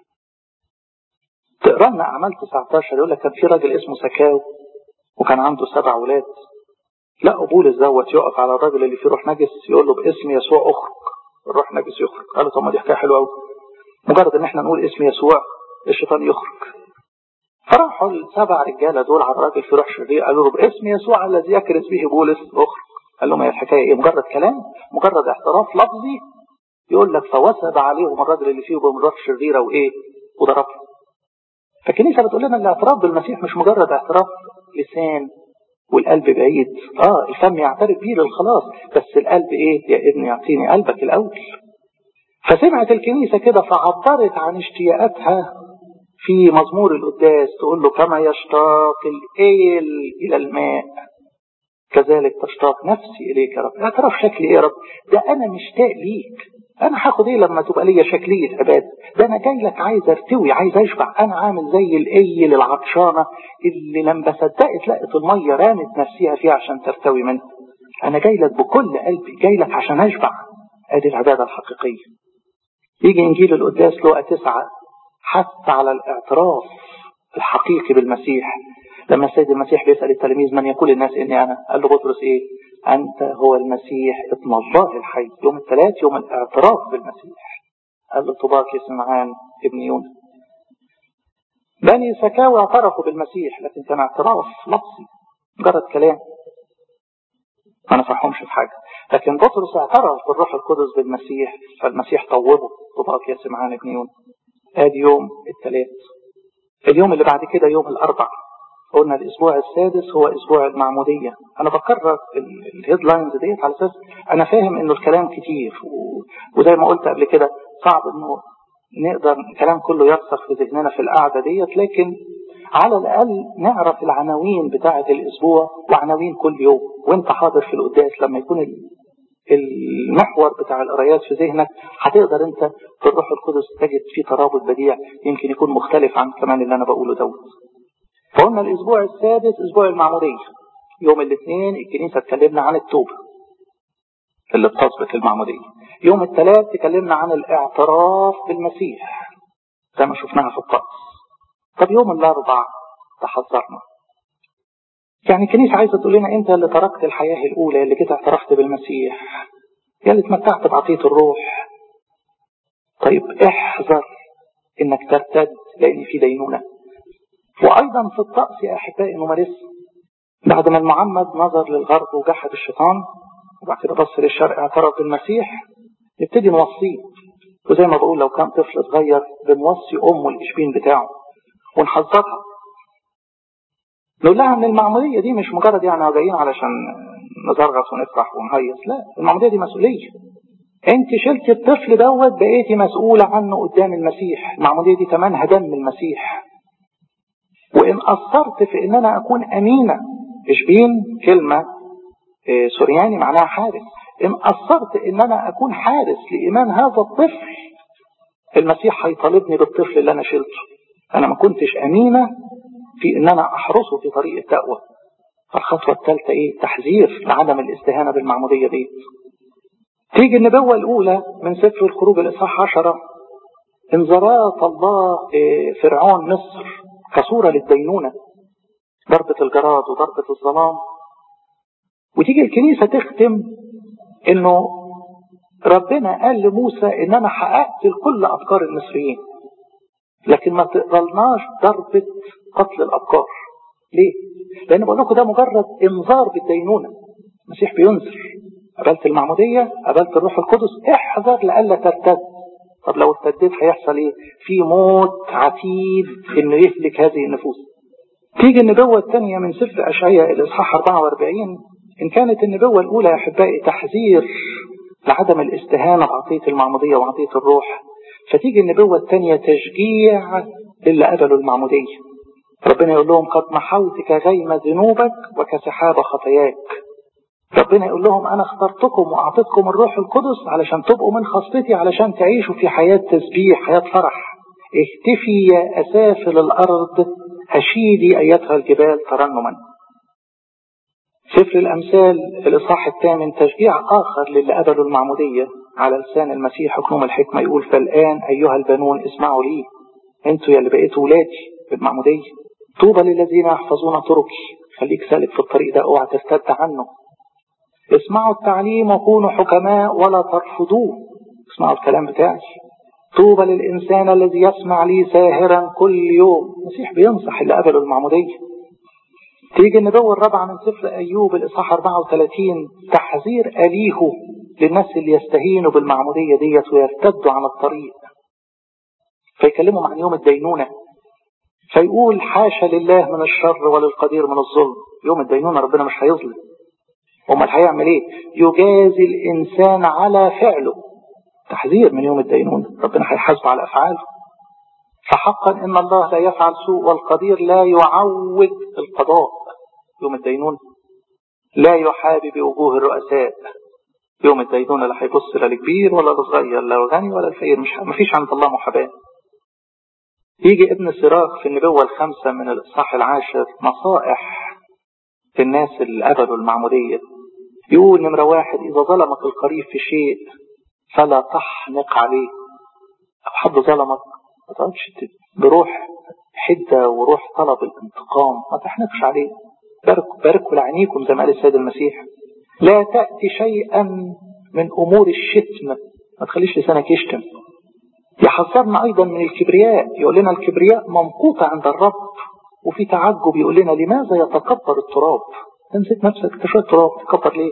تقرا لنا أعمال 19 يقول لك كان في راجل اسمه سكاو وكان عنده سبع أولاد لا بولس دوت يقف على الراجل اللي فيه روح نجس يقول له باسم يسوع اخرج الروح نجس يخرج قال له طب ما دي حكايه حلوه قوي مجرد ان احنا نقول اسم يسوع الشيطان يخرج فراحوا السبع رجاله دول على الراجل في روح شرير قالوا له باسم يسوع الذي يكرز به بولس اخرج قال لهم هي الحكايه ايه مجرد كلام مجرد اعتراف لفظي يقول لك فوسب عليهم الراجل اللي فيه من روح شريره وايه وضربهم فالكنيسه بتقول لنا الاعتراف بالمسيح مش مجرد اعتراف لسان والقلب بعيد اه الفم يعترف بيه للخلاص بس القلب ايه يا ابني يعطيني قلبك الاول فسمعت الكنيسة كده فعبرت عن اشتياقاتها في مزمور القداس تقول له كما يشتاق الايل الى الماء كذلك تشتاق نفسي اليك يا رب اعتراف شكلي ايه يا رب ده انا مشتاق ليك انا هاخد ايه لما تبقى ليا شكلية عبادة ده انا جاي لك عايز ارتوي عايز اشبع انا عامل زي الايل العطشانة اللي لما صدقت لقت المية رامت نفسها فيها عشان ترتوي منها انا جاي لك بكل قلبي جاي لك عشان اشبع ادي العبادة الحقيقية يجي انجيل القداس لقى تسعة حث على الاعتراف الحقيقي بالمسيح لما السيد المسيح بيسأل التلاميذ من يقول الناس اني انا قال له بطرس ايه انت هو المسيح ابن الله الحي يوم الثلاث يوم الاعتراف بالمسيح قال له طباك يا سمعان ابن يونس بني سكاوى اعترفوا بالمسيح لكن كان اعتراف لفظي مجرد كلام ما نفعهمش في حاجة لكن بطرس اعترف بالروح القدس بالمسيح فالمسيح طوبه طباك يا سمعان ابن يونس ادي يوم الثلاث اليوم اللي بعد كده يوم الاربع قلنا الاسبوع السادس هو اسبوع المعمودية انا بكرر الهيدلاينز ديت على اساس انا فاهم انه الكلام كتير و... وزي ما قلت قبل كده صعب انه نقدر الكلام كله يرسخ في ذهننا في القعدة ديت لكن على الأقل نعرف العناوين بتاعة الأسبوع وعناوين كل يوم وانت حاضر في القداس لما يكون المحور بتاع القرايات في ذهنك هتقدر انت في الروح القدس تجد فيه ترابط بديع يمكن يكون مختلف عن كمان اللي انا بقوله دوت فقلنا الاسبوع السادس اسبوع المعمودية يوم الاثنين الكنيسة اتكلمنا عن التوبة اللي بتسبق المعمودية يوم الثلاث تكلمنا عن الاعتراف بالمسيح زي ما شفناها في الطقس طب يوم الاربع تحذرنا يعني الكنيسة عايزة تقول لنا انت اللي تركت الحياة الاولى اللي كده اعترفت بالمسيح يا اللي اتمتعت بعطية الروح طيب احذر انك ترتد لان في دينونة وايضا في الطقس يا احبائي نمارسها بعد ما المعمد نظر للغرب وجحد الشيطان وبعد كده بص للشرق اعترف بالمسيح نبتدي نوصيه وزي ما بقول لو كان طفل صغير بنوصي أمه الإشبين بتاعه ونحذرها نقول لها ان المعمودية دي مش مجرد يعني جايين علشان نزرغص ونفرح ونهيص لا المعمودية دي مسؤولية انت شلت الطفل دوت بقيتي مسؤولة عنه قدام المسيح المعمودية دي تمنها دم المسيح وان قصرت في ان انا اكون امينة اشبين كلمة إيه سورياني معناها حارس ان قصرت ان انا اكون حارس لايمان هذا الطفل المسيح هيطالبني بالطفل اللي انا شلته انا ما كنتش امينة في ان انا احرسه في طريق التقوى فالخطوة الثالثة ايه تحذير لعدم الاستهانة بالمعمودية دي تيجي النبوة الاولى من سفر الخروج الاصحاح عشرة انذارات الله فرعون مصر كصورة للدينونة ضربة الجراد وضربة الظلام وتيجي الكنيسة تختم انه ربنا قال لموسى ان انا حققت كل افكار المصريين لكن ما تقبلناش ضربة قتل الابكار ليه؟ لان بقول لكم ده مجرد انذار بالدينونة المسيح بينذر قبلت المعمودية قبلت الروح القدس احذر لألا ترتد طب لو ارتديت هيحصل ايه في موت عتيد في انه يهلك هذه النفوس تيجي النبوة الثانية من سفر أشعياء الإصحاح 44 إن كانت النبوة الأولى يا أحبائي تحذير لعدم الاستهانة بعطية المعمودية وعطية الروح فتيجي النبوة الثانية تشجيع للي قبلوا المعمودية ربنا يقول لهم قد محوت كغيم ذنوبك وكسحاب خطاياك ربنا يقول لهم أنا اخترتكم وأعطيتكم الروح القدس علشان تبقوا من خاصتي علشان تعيشوا في حياة تسبيح حياة فرح اهتفي يا أسافل الأرض هشيدي أيتها الجبال ترنما سفر الأمثال الإصحاح الثامن تشجيع آخر للي قبلوا المعمودية على لسان المسيح حكم الحكمة يقول فالآن أيها البنون اسمعوا لي انتوا يا اللي بقيتوا ولادي بالمعمودية طوبى للذين يحفظون طرقي خليك سالك في الطريق ده اوعى ترتد عنه اسمعوا التعليم وكونوا حكماء ولا ترفضوه اسمعوا الكلام بتاعي طوبى للإنسان الذي يسمع لي ساهرا كل يوم المسيح بينصح اللي قبلوا المعمودية تيجي النبوة الرابعة من سفر أيوب الإصحاح 34 تحذير أليه للناس اللي يستهينوا بالمعمودية ديت ويرتدوا عن الطريق فيكلمهم عن يوم الدينونة فيقول حاشا لله من الشر وللقدير من الظلم يوم الدينونة ربنا مش هيظلم امال هيعمل ايه يجازي الانسان على فعله تحذير من يوم الدينونة ربنا هيحاسبه على افعاله فحقا ان الله لا يفعل سوء والقدير لا يعوج القضاء يوم الدينونة لا يحابي بوجوه الرؤساء يوم الدينونة لا هيبص لا الكبير ولا الصغير لا الغني ولا الفقير مش مفيش عند الله محاباة يجي ابن سراق في النبوة الخامسة من الإصحاح العاشر نصائح في الناس اللي قبلوا المعمودية يقول نمرة واحد إذا ظلمك القريب في شيء فلا تحنق عليه أو حد ظلمك ما تقعدش بروح حدة وروح طلب الانتقام ما تحنقش عليه بارك باركوا لعينيكم زي ما قال السيد المسيح لا تأتي شيئا من أمور الشتم ما تخليش لسانك يشتم يحذرنا أيضا من الكبرياء يقول لنا الكبرياء ممقوتة عند الرب وفي تعجب يقول لنا لماذا يتكبر التراب تنسيت نفسك انت شويه تراب تكبر ليه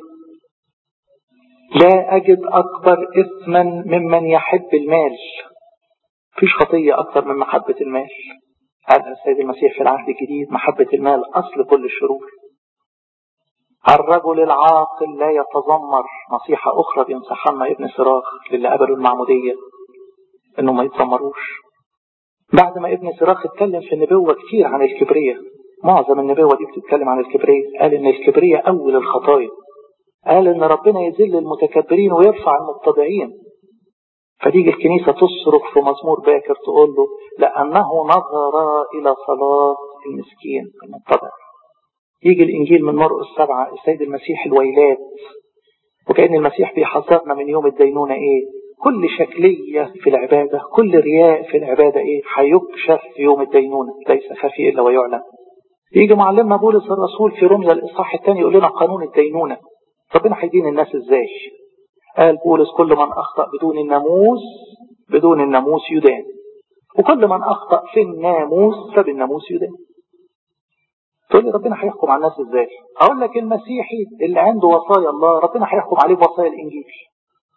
لا أجد أكبر إثما ممن يحب المال فيش خطية أكثر من محبة المال قالها السيد المسيح في العهد الجديد محبة المال أصل كل الشرور الرجل العاقل لا يتذمر نصيحة أخرى بينصحها لنا ابن سراخ للي قبلوا المعمودية إنه ما يتذمروش بعد ما ابن سراخ اتكلم في النبوة كتير عن الكبرية معظم النبوة دي بتتكلم عن الكبرية قال إن الكبرية أول الخطايا قال إن ربنا يذل المتكبرين ويرفع المتضعين فتيجي الكنيسة تصرخ في مزمور باكر تقول له لأنه نظر إلى صلاة المسكين المتضع يجي الإنجيل من مرقس السبعة السيد المسيح الويلات وكأن المسيح بيحذرنا من يوم الدينونة إيه كل شكلية في العبادة كل رياء في العبادة إيه هيكشف في يوم الدينونة ليس خفي إلا ويعلم يجي معلمنا بولس الرسول في رمز الإصحاح الثاني يقول لنا قانون الدينونة ربنا هيدين الناس إزاي قال بولس كل من أخطأ بدون الناموس بدون الناموس يدان وكل من أخطأ في الناموس فبالناموس يدان تقول لي ربنا هيحكم على الناس ازاي اقول لك المسيحي اللي عنده وصايا الله ربنا هيحكم عليه بوصايا الانجيل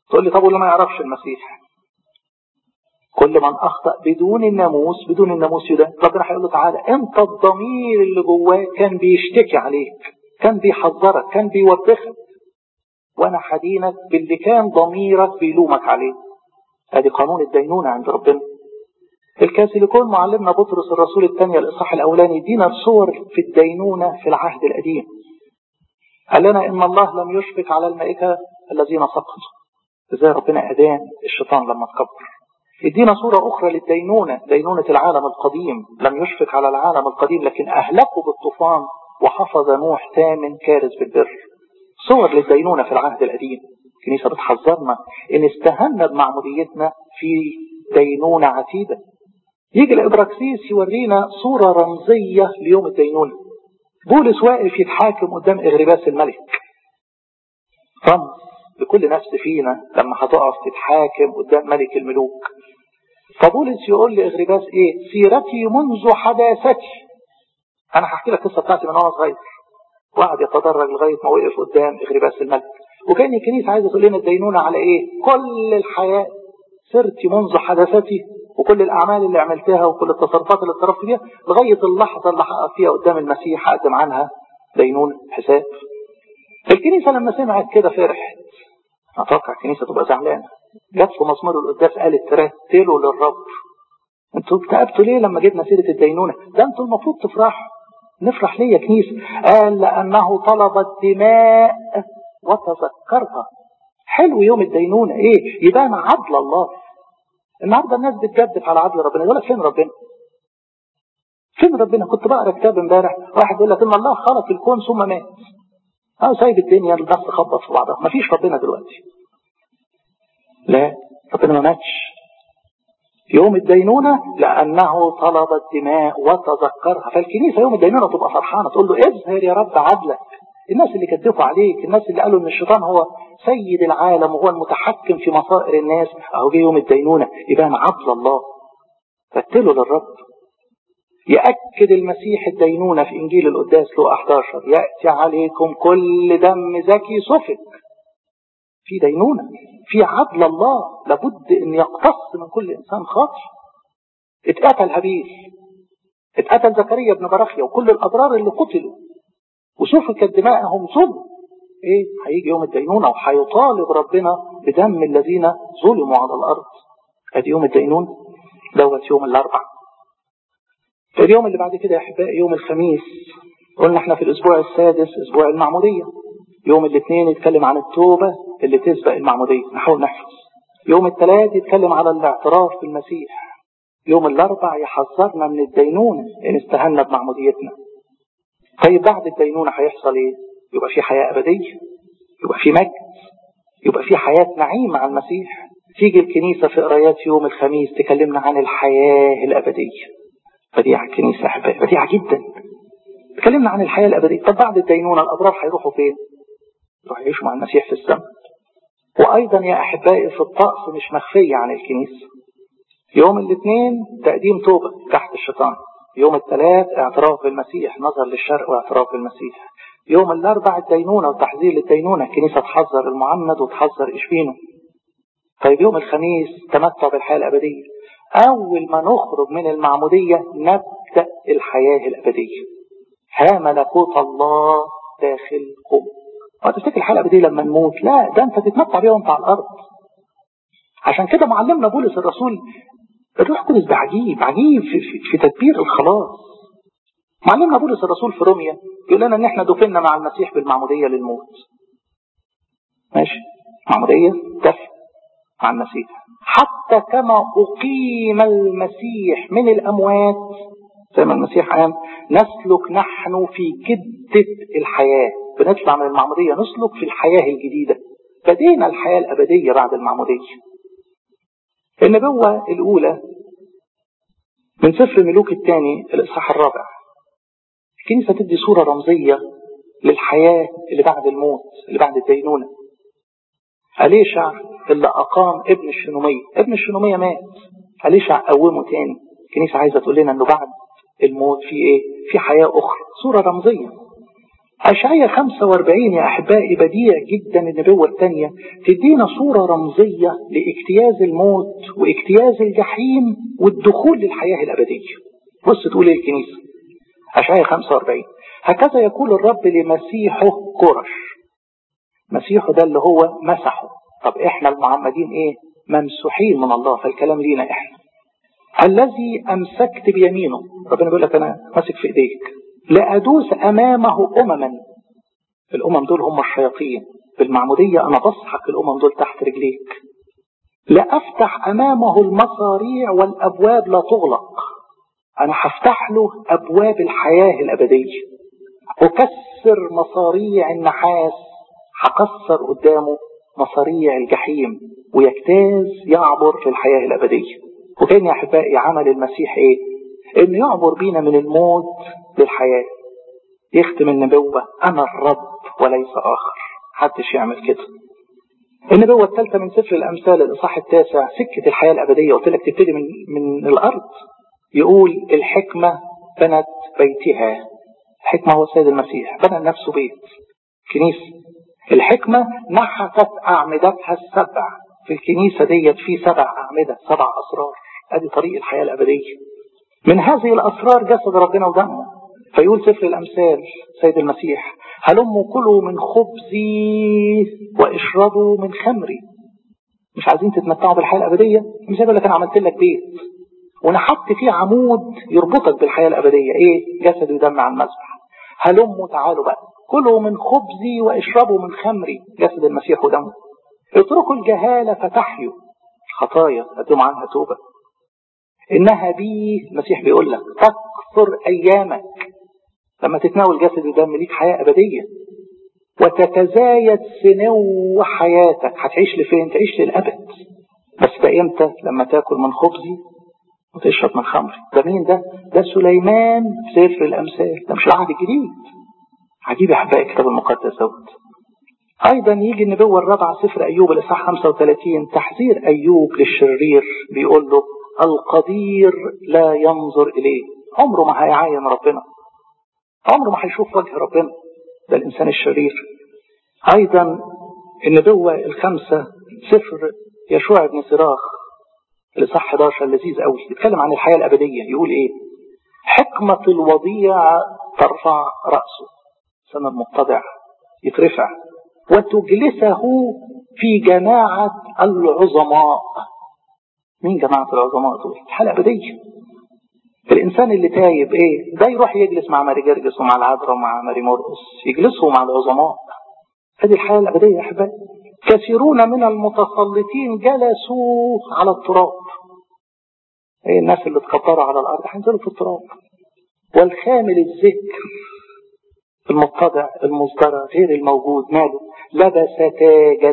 تقول لي طب واللي ما يعرفش المسيح كل من أخطأ بدون الناموس بدون الناموس ده ربنا هيقول له تعالى أنت الضمير اللي جواك كان بيشتكي عليك كان بيحذرك كان بيوبخك وأنا حدينك باللي كان ضميرك بيلومك عليه هذه قانون الدينونة عند ربنا الكاثوليكون معلمنا بطرس الرسول الثانية الإصحاح الأولاني يدينا صور في الدينونة في العهد القديم قال لنا إن الله لم يشفق على الملائكة الذين سقطوا إزاي ربنا أدان الشيطان لما تكبر يدينا صورة أخرى للدينونة دينونة العالم القديم لم يشفق على العالم القديم لكن أهلكوا بالطوفان وحفظ نوح ثامن كارث بالبر صور للدينونة في العهد القديم الكنيسة بتحذرنا إن استهنا بمعموديتنا في دينونة عتيدة يجي الإبراكسيس يورينا صورة رمزية ليوم الدينونة بولس واقف يتحاكم قدام إغرباس الملك رمز لكل نفس فينا لما هتقف تتحاكم قدام ملك الملوك فبولس يقول لإغرباس إيه سيرتي منذ حداثتي أنا هحكي لك القصة بتاعتي من وأنا صغير وقعد يتدرج لغاية ما وقف قدام إغرباس الملك وكان الكنيسة عايزة تقول لنا الدينونة على إيه كل الحياة سرت منذ حدثتي وكل الأعمال اللي عملتها وكل التصرفات اللي اتصرفت فيها لغاية اللحظة اللي هقف فيها قدام المسيح هقدم عنها دينونة حساب الكنيسة لما سمعت كده فرحت أتوقع الكنيسة تبقى زعلانة جت في مزمور القداس قالت رتلوا للرب انتوا اكتئبتوا ليه لما جبنا سيرة الدينونة ده انتوا المفروض تفرحوا نفرح ليه يا كنيسة قال لأنه طلب الدماء وتذكرها حلو يوم الدينونة ايه يبان عدل الله النهارده الناس بتجدف على عدل ربنا يقول لك فين ربنا فين ربنا كنت بقرا كتاب امبارح واحد يقول لك ان الله خلق الكون ثم مات اه سايب الدنيا الناس تخبط في بعضها مفيش ربنا دلوقتي لا ربنا ما ماتش يوم الدينونة لأنه طلب الدماء وتذكرها فالكنيسة يوم الدينونة تبقى فرحانة تقول له اظهر يا رب عدلك الناس اللي كدفوا عليك الناس اللي قالوا ان الشيطان هو سيد العالم وهو المتحكم في مصائر الناس اهو جه يوم الدينونة يبان عدل الله رتلوا للرب يأكد المسيح الدينونة في إنجيل القداس له 11 يأتي عليكم كل دم زكي سفك في دينونة في عدل الله لابد أن يقتص من كل إنسان خاطئ اتقتل هابيل اتقتل زكريا بن براخيا وكل الأضرار اللي قتلوا وسفكت دماءهم ظلم ايه هيجي يوم الدينونة وهيطالب ربنا بدم الذين ظلموا على الأرض ادي يوم الدينون دوت يوم الأربع اليوم اللي بعد كده يا أحبائي يوم الخميس قلنا احنا في الأسبوع السادس أسبوع المعمودية يوم الاثنين يتكلم عن التوبة اللي تسبق المعمودية نحاول نحفظ يوم الثلاث يتكلم على الاعتراف بالمسيح يوم الأربع يحذرنا من الدينونة إن استهنا بمعموديتنا طيب بعد الدينونة هيحصل إيه؟ يبقى في حياة أبدية يبقى في مجد يبقى في حياة نعيم مع المسيح تيجي الكنيسة في قرايات يوم الخميس تكلمنا عن الحياة الأبدية بديعة الكنيسة أحبائي بديعة جدا تكلمنا عن الحياة الأبدية طب بعد الدينونة الأبرار هيروحوا فين؟ يروحوا يعيشوا مع المسيح في السماء وأيضا يا أحبائي في الطقس مش مخفية عن الكنيسة يوم الاثنين تقديم توبة تحت الشيطان يوم الثلاث اعتراف بالمسيح نظر للشرق واعتراف بالمسيح يوم الاربع الدينونة وتحذير للدينونة الكنيسة تحذر المعمد وتحذر إشبينه طيب يوم الخميس تمتع بالحياة الأبدية أول ما نخرج من المعمودية نبدأ الحياة الأبدية ها ملكوت الله داخلكم وتفتكر الحياة الأبدية لما نموت لا ده أنت تتمتع بيها وأنت على الأرض عشان كده معلمنا بولس الرسول الروح القدس ده عجيب عجيب في, في, في تدبير الخلاص معلمنا بولس الرسول في روميا يقول لنا ان احنا دفنا مع المسيح بالمعموديه للموت ماشي معموديه دفن مع المسيح حتى كما اقيم المسيح من الاموات زي ما المسيح قام نسلك نحن في جده الحياه بنطلع من المعموديه نسلك في الحياه الجديده بدينا الحياه الابديه بعد المعموديه النبوة الأولى من سفر ملوك الثاني الإصحاح الرابع الكنيسة تدي صورة رمزية للحياة اللي بعد الموت اللي بعد الدينونة أليشع اللي أقام ابن الشنومية ابن الشنومية مات أليشع قومه تاني الكنيسة عايزة تقول لنا أنه بعد الموت في إيه في حياة أخرى صورة رمزية أشعية 45 يا أحبائي بديع جدا النبوة الثانية تدينا صورة رمزية لاجتياز الموت واجتياز الجحيم والدخول للحياة الأبدية بص تقول ايه الكنيسة أشعية 45 هكذا يقول الرب لمسيحه كرش مسيحه ده اللي هو مسحه طب احنا المعمدين ايه ممسوحين من الله فالكلام لينا احنا الذي امسكت بيمينه ربنا بيقول لك انا ماسك في ايديك لادوس امامه امما الامم دول هم الشياطين بالمعموديه انا بسحق الامم دول تحت رجليك لافتح امامه المصاريع والابواب لا تغلق انا هفتح له ابواب الحياه الابديه اكسر مصاريع النحاس هكسر قدامه مصاريع الجحيم ويجتاز يعبر في الحياة الأبدية وكان يا أحبائي عمل المسيح إيه إنه يعبر بينا من الموت للحياة يختم النبوة أنا الرب وليس آخر محدش يعمل كده النبوة الثالثة من سفر الأمثال الإصحاح التاسع سكة الحياة الأبدية قلت لك تبتدي من من الأرض يقول الحكمة بنت بيتها الحكمة هو السيد المسيح بنى لنفسه بيت كنيسة الحكمة نحتت أعمدتها السبع في الكنيسة ديت في سبع أعمدة سبع أسرار ادي طريق الحياة الأبدية من هذه الأسرار جسد ربنا ودمه فيقول سفر الأمثال سيد المسيح هلموا كلوا من خبزي واشربوا من خمري مش عايزين تتمتعوا بالحياة الأبدية مش هيقول لك أنا عملت لك بيت ونحط فيه عمود يربطك بالحياة الأبدية إيه جسد ودم على المسبح هلموا تعالوا بقى كلوا من خبزي واشربوا من خمري جسد المسيح ودمه اتركوا الجهالة فتحيوا الخطايا قدموا عنها توبة إنها بي المسيح بيقول لك تكثر أيامك لما تتناول جسد ودم ليك حياة أبدية وتتزايد سنو حياتك هتعيش لفين تعيش للأبد بس ده إمتى لما تاكل من خبزي وتشرب من خمري ده مين ده ده سليمان في سفر الأمثال ده مش العهد الجديد عجيب يا أحبائي الكتاب المقدس دوت أيضا يجي النبوة الرابعة سفر أيوب الإصحاح 35 تحذير أيوب للشرير بيقول له القدير لا ينظر إليه عمره ما هيعاين ربنا عمره ما هيشوف وجه ربنا ده الإنسان الشرير أيضا النبوة الخمسة سفر يشوع بن صراخ الإصحاح 11 لذيذ قوي بيتكلم عن الحياة الأبدية يقول إيه حكمة الوضيع ترفع رأسه سنة المتضع يترفع وتجلسه في جماعة العظماء مين جماعة العظماء دول الحالة أبدية الإنسان اللي تايب إيه ده يروح يجلس مع ماري جرجس ومع العذراء ومع ماري مرقس يجلسوا مع العظماء هذه الحياة الأبدية يا أحبائي كثيرون من المتسلطين جلسوا على التراب ايه الناس اللي اتكبروا على الارض هينزلوا في التراب والخامل الذكر المتضع المصدرة غير الموجود ماله لبس تاجا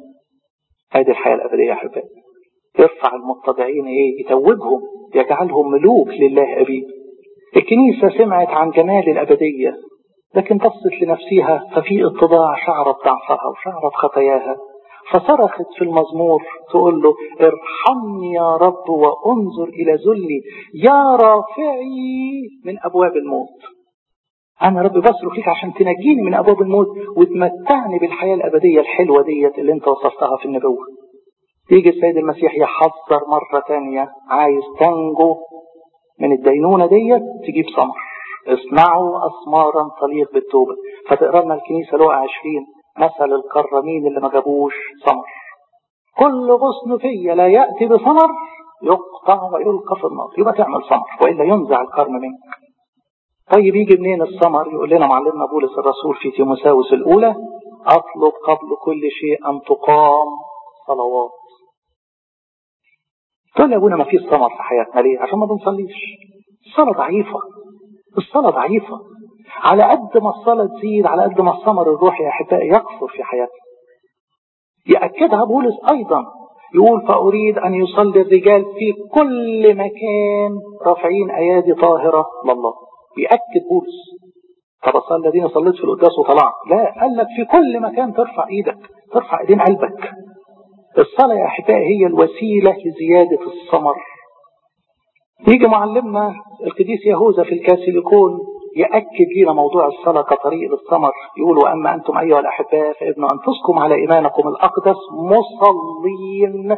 هذه الحياة الأبدية يا أحبائي يرفع المتضعين إيه يتوجهم يجعلهم ملوك لله أبيه الكنيسة سمعت عن جمال الأبدية لكن بصت لنفسها ففي اتضاع شعرت ضعفها وشعرت خطاياها فصرخت في المزمور تقول له ارحمني يا رب وانظر إلى ذلي يا رافعي من أبواب الموت أنا رب بصرخ ليك عشان تنجيني من أبواب الموت وتمتعني بالحياة الأبدية الحلوة ديت اللي أنت وصفتها في النبوة يجي السيد المسيح يحذر مرة تانية عايز تنجو من الدينونة ديت تجيب ثمر اصنعوا أثمارا تليق بالتوبة فتقرا لنا الكنيسة لقى 20 مثل الكرمين اللي ما جابوش ثمر كل غصن فيا لا يأتي بثمر يقطع ويلقى في النار يبقى تعمل ثمر وإلا ينزع الكرم منك طيب يجي منين الثمر يقول لنا معلمنا بولس الرسول في تيموساوس الأولى أطلب قبل كل شيء أن تقام صلوات تقول يا أبونا ما فيش ثمر في حياتنا ليه عشان ما بنصليش الصلاة ضعيفة الصلاة ضعيفة على قد ما الصلاة تزيد على قد ما الثمر الروحي يا أحبائي يكثر في حياتنا يأكدها بولس أيضا يقول فأريد أن يصلي الرجال في كل مكان رافعين أيادي طاهرة لله بيأكد بولس طب أصل الذين صليت في القداس وطلعت لا قال لك في كل مكان ترفع إيدك ترفع إيدين قلبك الصلاة يا أحبائي هي الوسيلة لزيادة الثمر يجي معلمنا القديس يهوذا في الكاسيليكون يأكد لنا موضوع الصلاة كطريق للثمر يقول وأما أنتم أيها الأحباء فابن أنفسكم على إيمانكم الأقدس مصلين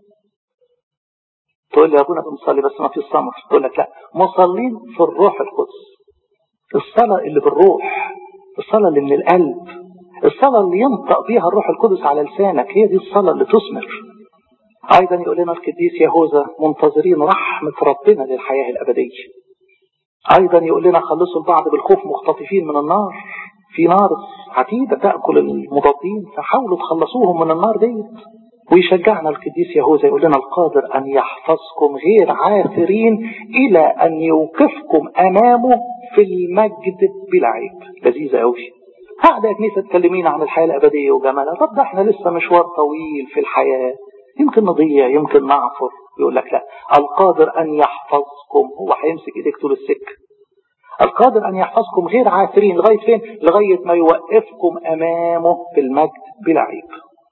تقول لي يا أبونا بنصلي بس ما في الثمر تقول لك لا مصلين في الروح القدس الصلاة اللي بالروح الصلاة اللي من القلب الصلاة اللي ينطق بيها الروح القدس على لسانك هي دي الصلاة اللي تثمر أيضا يقول لنا القديس يهوذا منتظرين رحمة ربنا للحياة الأبدية أيضا يقول لنا خلصوا البعض بالخوف مختطفين من النار في نار عتيدة تأكل المضادين فحاولوا تخلصوهم من النار ديت ويشجعنا القديس يهوذا يقول لنا القادر أن يحفظكم غير عاثرين إلى أن يوقفكم أمامه في المجد بلا عيب لذيذة أوي قاعدة يا كنيسة تكلمينا عن الحياة الأبدية وجمالها طب ده احنا لسه مشوار طويل في الحياة يمكن نضيع يمكن نعفر يقول لك لا القادر أن يحفظكم هو هيمسك إيديك طول السكة القادر أن يحفظكم غير عاثرين لغاية فين لغاية ما يوقفكم أمامه في المجد بلا عيب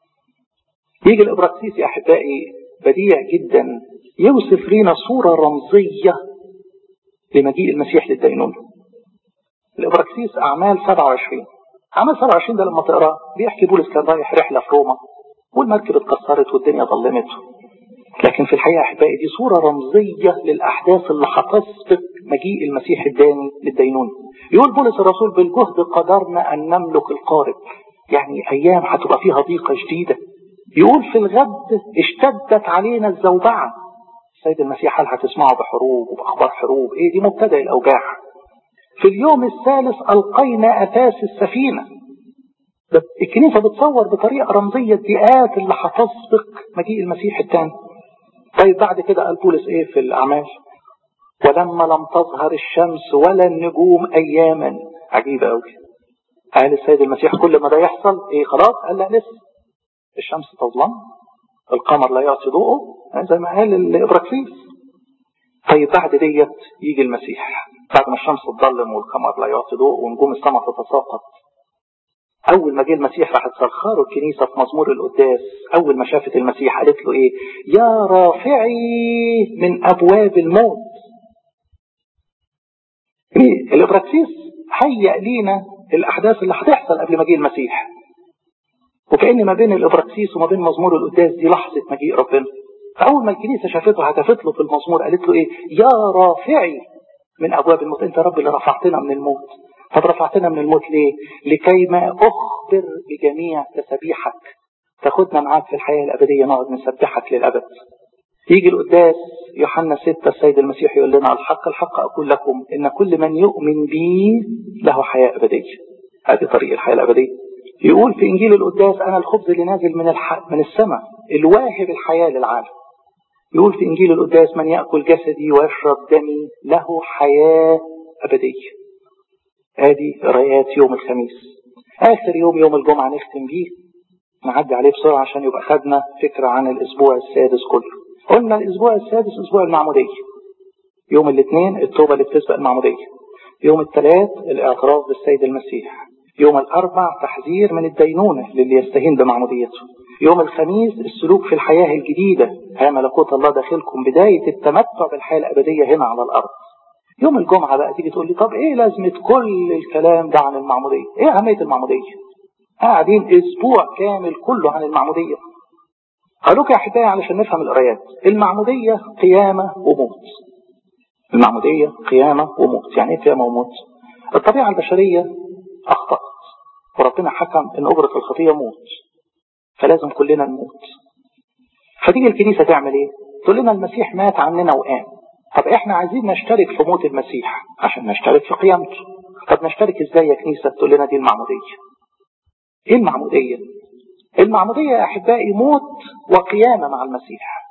يجي الإبراكسيس يا أحبائي بديع جدا يوصف لنا صورة رمزية لمجيء المسيح للدينونة الإبراكسيس أعمال 27 أعمال 27 ده لما تقرأ بيحكي بولس كان رايح رحلة في روما والمركب اتكسرت والدنيا ظلمت لكن في الحقيقة أحبائي دي صورة رمزية للأحداث اللي هتسبق مجيء المسيح الداني للدينونة يقول بولس الرسول بالجهد قدرنا أن نملك القارب يعني أيام هتبقى فيها ضيقة شديدة يقول في الغد اشتدت علينا الزوبعة السيد المسيح هل هتسمعوا بحروب وبأخبار حروب ايه دي مبتدأ الأوجاع في اليوم الثالث ألقينا أساس السفينة الكنيسة بتصور بطريقة رمزية الدقات اللي هتسبق مجيء المسيح الثاني طيب بعد كده قال بولس ايه في الأعمال ولما لم تظهر الشمس ولا النجوم أياما عجيبة قوي قال السيد المسيح كل ما ده يحصل ايه خلاص قال لا لسه الشمس تظلم القمر لا يعطي ضوءه زي ما قال الإبراكسيس طيب بعد ديت يجي المسيح بعد ما الشمس تظلم والقمر لا يعطي ضوء ونجوم السماء تتساقط أول ما جه المسيح راحت تسخروا الكنيسة في مزمور القداس أول ما شافت المسيح قالت له إيه يا رافعي من أبواب الموت إيه الإبراكسيس هيأ لينا الأحداث اللي هتحصل قبل ما جه المسيح وكأن ما بين الإبراكسيس وما بين مزمور القداس دي لحظة مجيء ربنا فأول ما الكنيسة شافته هتفت له في المزمور قالت له إيه يا رافعي من أبواب الموت أنت رب اللي رفعتنا من الموت طب رفعتنا من الموت ليه لكي ما أخبر بجميع تسبيحك تاخدنا معاك في الحياة الأبدية نقعد نسبحك للأبد يجي القداس يوحنا 6 السيد المسيح يقول لنا الحق الحق أقول لكم إن كل من يؤمن بي له حياة أبدية هذه طريق الحياة الأبدية يقول في إنجيل القداس أنا الخبز اللي نازل من الح... من السماء الواهب الحياة للعالم يقول في إنجيل القداس من يأكل جسدي ويشرب دمي له حياة أبدية هذه رايات يوم الخميس آخر يوم يوم الجمعة نختم بيه نعدي عليه بسرعة عشان يبقى خدنا فكرة عن الأسبوع السادس كله قلنا الأسبوع السادس أسبوع المعمودية يوم الاثنين التوبة اللي بتسبق المعمودية يوم الثلاث الاعتراف بالسيد المسيح يوم الأربع تحذير من الدينونة للي يستهين بمعموديته يوم الخميس السلوك في الحياة الجديدة ها ملكوت الله داخلكم بداية التمتع بالحياة الأبدية هنا على الأرض يوم الجمعة بقى تيجي تقول لي طب ايه لازمة كل الكلام ده عن المعمودية ايه أهمية المعمودية قاعدين اسبوع كامل كله عن المعمودية قالوك يا أحبائي علشان نفهم القرايات المعمودية قيامة وموت المعمودية قيامة وموت يعني ايه قيامة وموت الطبيعة البشرية أخطأت وربنا حكم إن أجرة الخطية موت فلازم كلنا نموت فتيجي الكنيسة تعمل إيه؟ تقول لنا المسيح مات عننا وقام طب إحنا عايزين نشترك في موت المسيح عشان نشترك في قيامته طب نشترك إزاي يا كنيسة تقول لنا دي المعمودية إيه المعمودية؟ المعمودية يا أحبائي موت وقيامة مع المسيح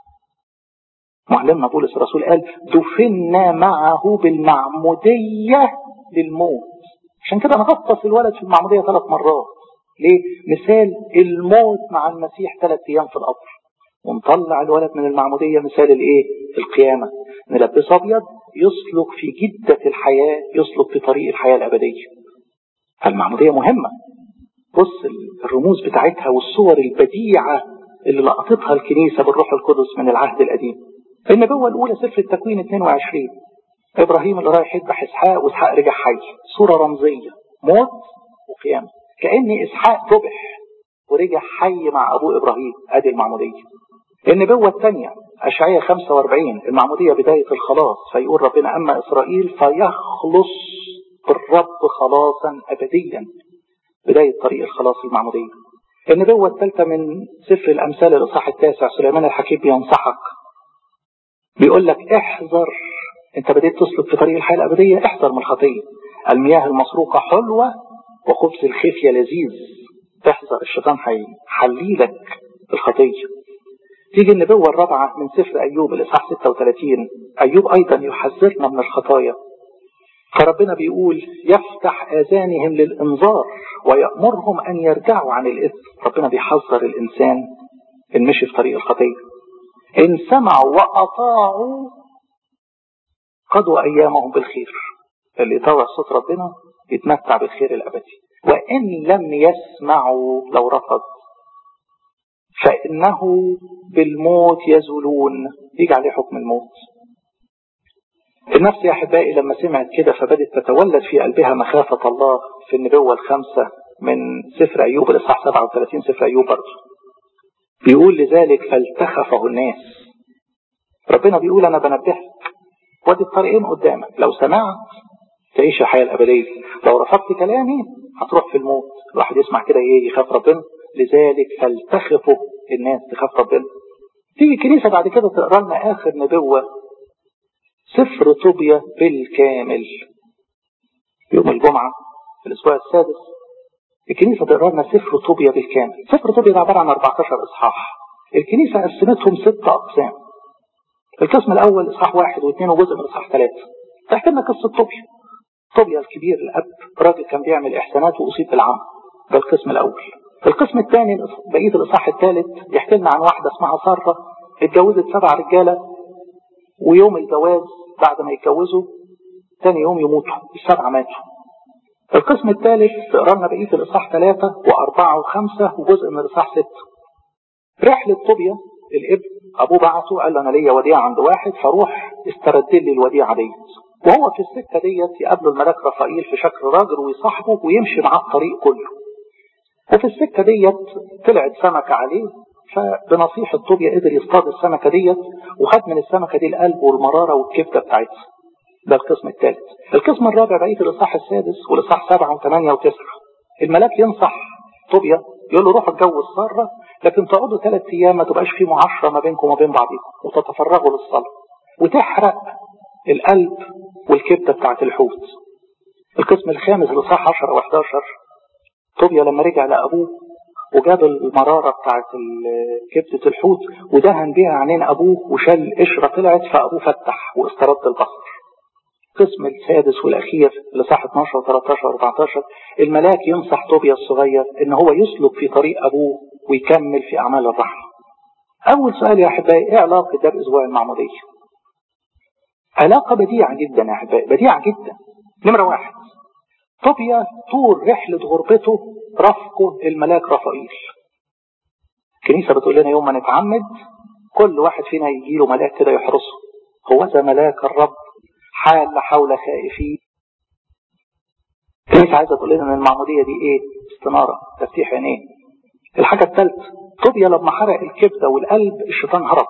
معلمنا بولس الرسول قال دفنا معه بالمعمودية للموت عشان كده نغطس الولد في المعمودية ثلاث مرات ليه؟ مثال الموت مع المسيح ثلاث أيام في القبر ونطلع الولد من المعمودية مثال الإيه؟ القيامة نلبسه أبيض يسلك في جدة الحياة يسلك في طريق الحياة الأبدية فالمعمودية مهمة بص الرموز بتاعتها والصور البديعة اللي لقطتها الكنيسة بالروح القدس من العهد القديم النبوة الأولى سفر التكوين 22 ابراهيم اللي رايح يذبح اسحاق واسحاق رجع حي صوره رمزيه موت وقيامه كان اسحاق ذبح ورجع حي مع ابوه ابراهيم ادي المعموديه النبوه الثانيه اشعياء 45 المعموديه بدايه الخلاص فيقول ربنا اما اسرائيل فيخلص بالرب خلاصا ابديا بدايه طريق الخلاص المعموديه النبوه الثالثه من سفر الامثال الاصحاح التاسع سليمان الحكيم بينصحك بيقول لك احذر انت بديت تسلك في طريق الحياه الابديه احذر من الخطيه المياه المسروقه حلوه وخبز الخفيه لذيذ احذر الشيطان هيحلي لك الخطيه تيجي النبوه الرابعه من سفر ايوب الاصحاح 36 ايوب ايضا يحذرنا من الخطايا فربنا بيقول يفتح اذانهم للانذار ويامرهم ان يرجعوا عن الاثم ربنا بيحذر الانسان ان مشي في طريق الخطيه ان سمعوا واطاعوا قضوا ايامهم بالخير اللي يطوع صوت ربنا يتمتع بالخير الابدي وان لم يسمعوا لو رفض فانه بالموت يزولون يجي عليه حكم الموت النفس يا احبائي لما سمعت كده فبدت تتولد في قلبها مخافه الله في النبوه الخمسه من سفر ايوب الاصحاح 37 سفر ايوب برضه بيقول لذلك فالتخفه الناس ربنا بيقول انا بنبهك وادي الطريقين قدامك لو سمعت تعيش الحياه الابديه لو رفضت كلامي هتروح في الموت الواحد يسمع كده ايه يخاف ربنا لذلك فالتخفه الناس تخاف ربنا تيجي الكنيسه بعد كده تقرا لنا اخر نبوه سفر طوبيا بالكامل يوم الجمعه في الاسبوع السادس الكنيسه تقرا لنا سفر طوبيا بالكامل سفر طوبيا ده عباره عن 14 اصحاح الكنيسه قسمتهم ست اقسام القسم الاول اصحاح واحد واثنين وجزء من اصحاح ثلاثه تحكي لنا قصه طوبيا طوبيا الكبير الاب راجل كان بيعمل احسانات واصيب بالعمى ده القسم الاول القسم الثاني بقيه الاصحاح الثالث يحكي لنا عن واحده اسمها ساره اتجوزت سبع رجاله ويوم الجواز بعد ما يتجوزوا ثاني يوم يموتوا السبعه ماتوا القسم الثالث تقرا لنا بقيه الاصحاح ثلاثه واربعه وخمسه وجزء من الاصحاح سته رحله طوبيا الابن ابوه بعته قال له انا ليا وديعه عند واحد فروح استرد لي الوديعه ديت وهو في السكه ديت يقابله الملاك رفائيل في شكل راجل ويصاحبه ويمشي معاه الطريق كله وفي السكه ديت طلعت سمكه عليه فبنصيحه طوبيا قدر يصطاد السمكه ديت وخد من السمكه دي القلب والمراره والكبده بتاعتها ده القسم الثالث القسم الرابع بقيه الاصحاح السادس والاصحاح سبعه وثمانيه وتسعه الملاك ينصح طوبيا يقول له روح اتجوز ساره لكن تقعدوا ثلاث ايام ما تبقاش في معاشره ما بينكم وما بين بعضكم وتتفرغوا للصلاه وتحرق القلب والكبده بتاعت الحوت القسم الخامس الاصحاح 10 و11 طوبيا لما رجع لابوه وجاب المرارة بتاعت كبدة الحوت ودهن بيها عينين أبوه وشال قشرة طلعت فأبوه فتح واسترد البصر القسم السادس والأخير لصح 12 و 13 و 14 الملاك ينصح طوبيا الصغير إن هو يسلك في طريق أبوه ويكمل في أعمال الرحمة. أول سؤال يا أحبائي إيه علاقة ده بأسبوع المعمودية؟ علاقة بديعة جدا يا أحبائي بديعة جدا. نمرة واحد طوبيا طول رحلة غربته رفقه الملاك رفائيل. الكنيسة بتقول لنا يوم ما نتعمد كل واحد فينا يجي له ملاك كده يحرسه. هو ذا ملاك الرب حال حول خائفين الكنيسة عايزة تقول لنا ان المعمودية دي ايه استنارة تفتيح عينين الحاجة الثالثة طوبيا لما حرق الكبدة والقلب الشيطان هرب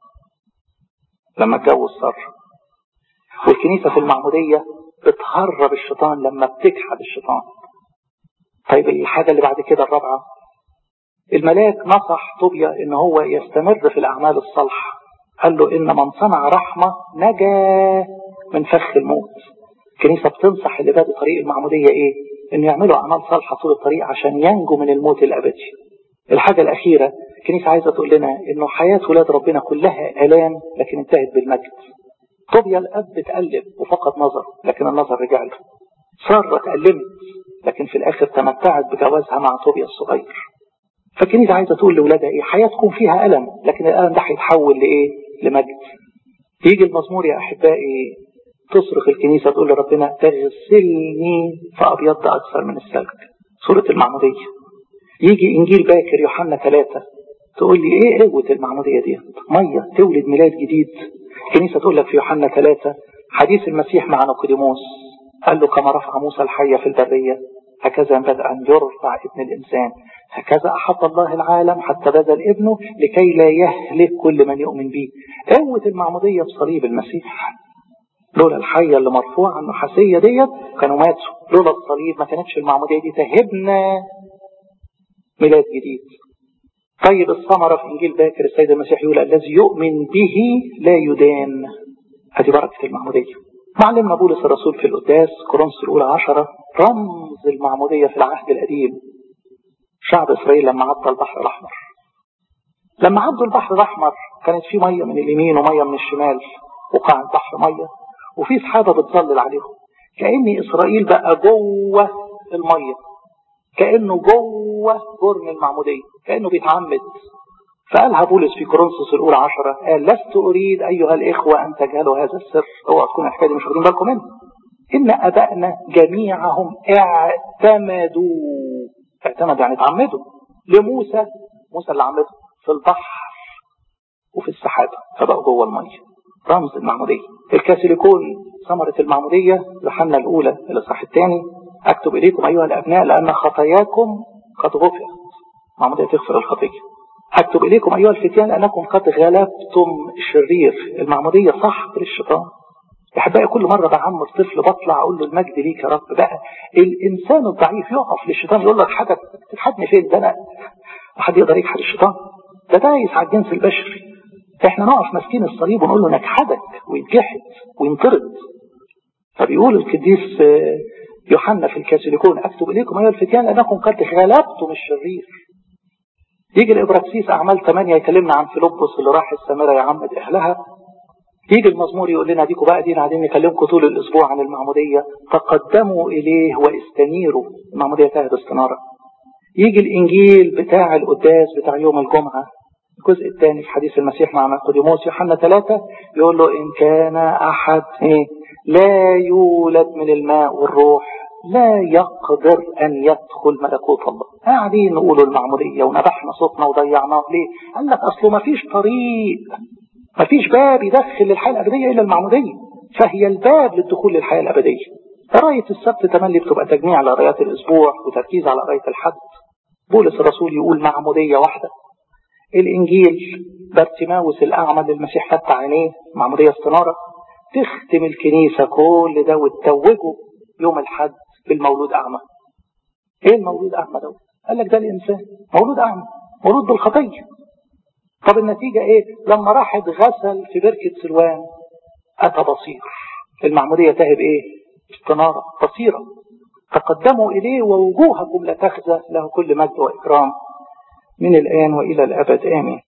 لما اتجوز سارة والكنيسة في المعمودية بتهرب الشيطان لما بتجحد الشيطان طيب الحاجة اللي بعد كده الرابعة الملاك نصح طوبيا ان هو يستمر في الاعمال الصالحة قال له ان من صنع رحمة نجا من فخ الموت الكنيسة بتنصح اللي بادئ طريق المعمودية ايه ان يعملوا اعمال صالحة طول الطريق عشان ينجوا من الموت الابدي الحاجة الاخيرة الكنيسة عايزة تقول لنا انه حياة ولاد ربنا كلها الام لكن انتهت بالمجد طوبيا الاب اتقلب وفقد نظر لكن النظر رجع له سارة اتألمت لكن في الاخر تمتعت بجوازها مع طوبيا الصغير فالكنيسة عايزة تقول لأولادها إيه حياتكم فيها ألم لكن الألم ده هيتحول لإيه لمجد يجي المزمور يا أحبائي تصرخ الكنيسة تقول لربنا تغسلني فأبيض أكثر من الثلج سورة المعمودية يجي إنجيل باكر يوحنا ثلاثة تقول لي إيه قوة المعمودية دي مية تولد ميلاد جديد الكنيسة تقول لك في يوحنا ثلاثة حديث المسيح مع نيقوديموس قال له كما رفع موسى الحية في البرية هكذا ينبغي أن يرفع ابن الإنسان هكذا أحب الله العالم حتى بذل ابنه لكي لا يهلك كل من يؤمن به قوة المعمودية بصليب المسيح لولا الحية اللي مرفوعة النحاسية ديت كانوا ماتوا لولا الصليب ما كانتش المعمودية دي تهبنا ميلاد جديد طيب الثمرة في إنجيل باكر السيد المسيح يقول الذي يؤمن به لا يدان هذه بركة المعمودية معلمنا بولس الرسول في القداس كورنثوس الأولى عشرة رمز المعمودية في العهد القديم شعب إسرائيل لما عدى البحر الأحمر لما عدوا البحر الأحمر كانت في مية من اليمين ومية من الشمال وقاع البحر مية وفي سحابة بتظلل عليهم كأن إسرائيل بقى جوه المية كأنه جوه جرم المعمودية كأنه بيتعمد فقالها بولس في كورنثوس الأولى عشرة قال لست أريد أيها الإخوة أن تجهلوا هذا السر اوعى تكون الحكاية دي مش واخدين بالكم منه إن أبائنا جميعهم اعتمدوا اعتمدوا يعني اتعمدوا لموسى موسى اللي عمده في البحر وفي السحابة فبقوا جوه المية رمز المعمودية الكاثوليكون ثمرة المعمودية يوحنا الأولى الإصحاح الثاني أكتب إليكم أيها الأبناء لأن خطاياكم قد غفرت المعمودية تغفر الخطية أكتب إليكم أيها الفتيان لأنكم قد غلبتم الشرير المعمودية صح للشيطان أحبائي كل مرة بعمر طفل بطلع أقول له المجد ليك يا رب بقى الإنسان الضعيف يقف للشيطان يقول لك حاجة تتحدني فين ده أنا حد يقدر يجحد الشيطان ده دايس على الجنس البشري احنا نقف ماسكين الصليب ونقول له نجحدك ويتجحد وينطرد فبيقول القديس يوحنا في الكاثوليكون اكتب اليكم ايها الفتيان لانكم قد غلبتم الشرير يجي الابراكسيس اعمال 8 يكلمنا عن فيلبس اللي راح السامره يعمد اهلها يجي المزمور يقول لنا ديكوا بقى دينا قاعدين نكلمكم طول الاسبوع عن المعموديه تقدموا اليه واستنيروا المعموديه تهد استناره يجي الانجيل بتاع القداس بتاع يوم الجمعه الجزء الثاني في حديث المسيح مع نيقوديموس يوحنا ثلاثة يقول له إن كان أحد إيه لا يولد من الماء والروح لا يقدر أن يدخل ملكوت الله قاعدين نقولوا المعمودية ونبحنا صوتنا وضيعناه ليه قال لك أصله ما فيش طريق ما فيش باب يدخل للحياة الأبدية إلا المعمودية فهي الباب للدخول للحياة الأبدية قراية السبت تملي بتبقى تجميع على قرايات الأسبوع وتركيز على قراية الحد بولس الرسول يقول معمودية واحدة الإنجيل بارتيماوس الأعمى للمسيح فتح عينيه معمودية استنارة تختم الكنيسة كل ده وتتوجه يوم الحد بالمولود أعمى إيه المولود أعمى ده؟ قال لك ده الإنسان مولود أعمى مولود بالخطية طب النتيجة إيه؟ لما راح اتغسل في بركة سلوان أتى بصير المعمودية تهب إيه؟ استنارة بصيرة تقدموا إليه ووجوهكم لا تخزى له كل مجد وإكرام من الآن وإلى الأبد آمين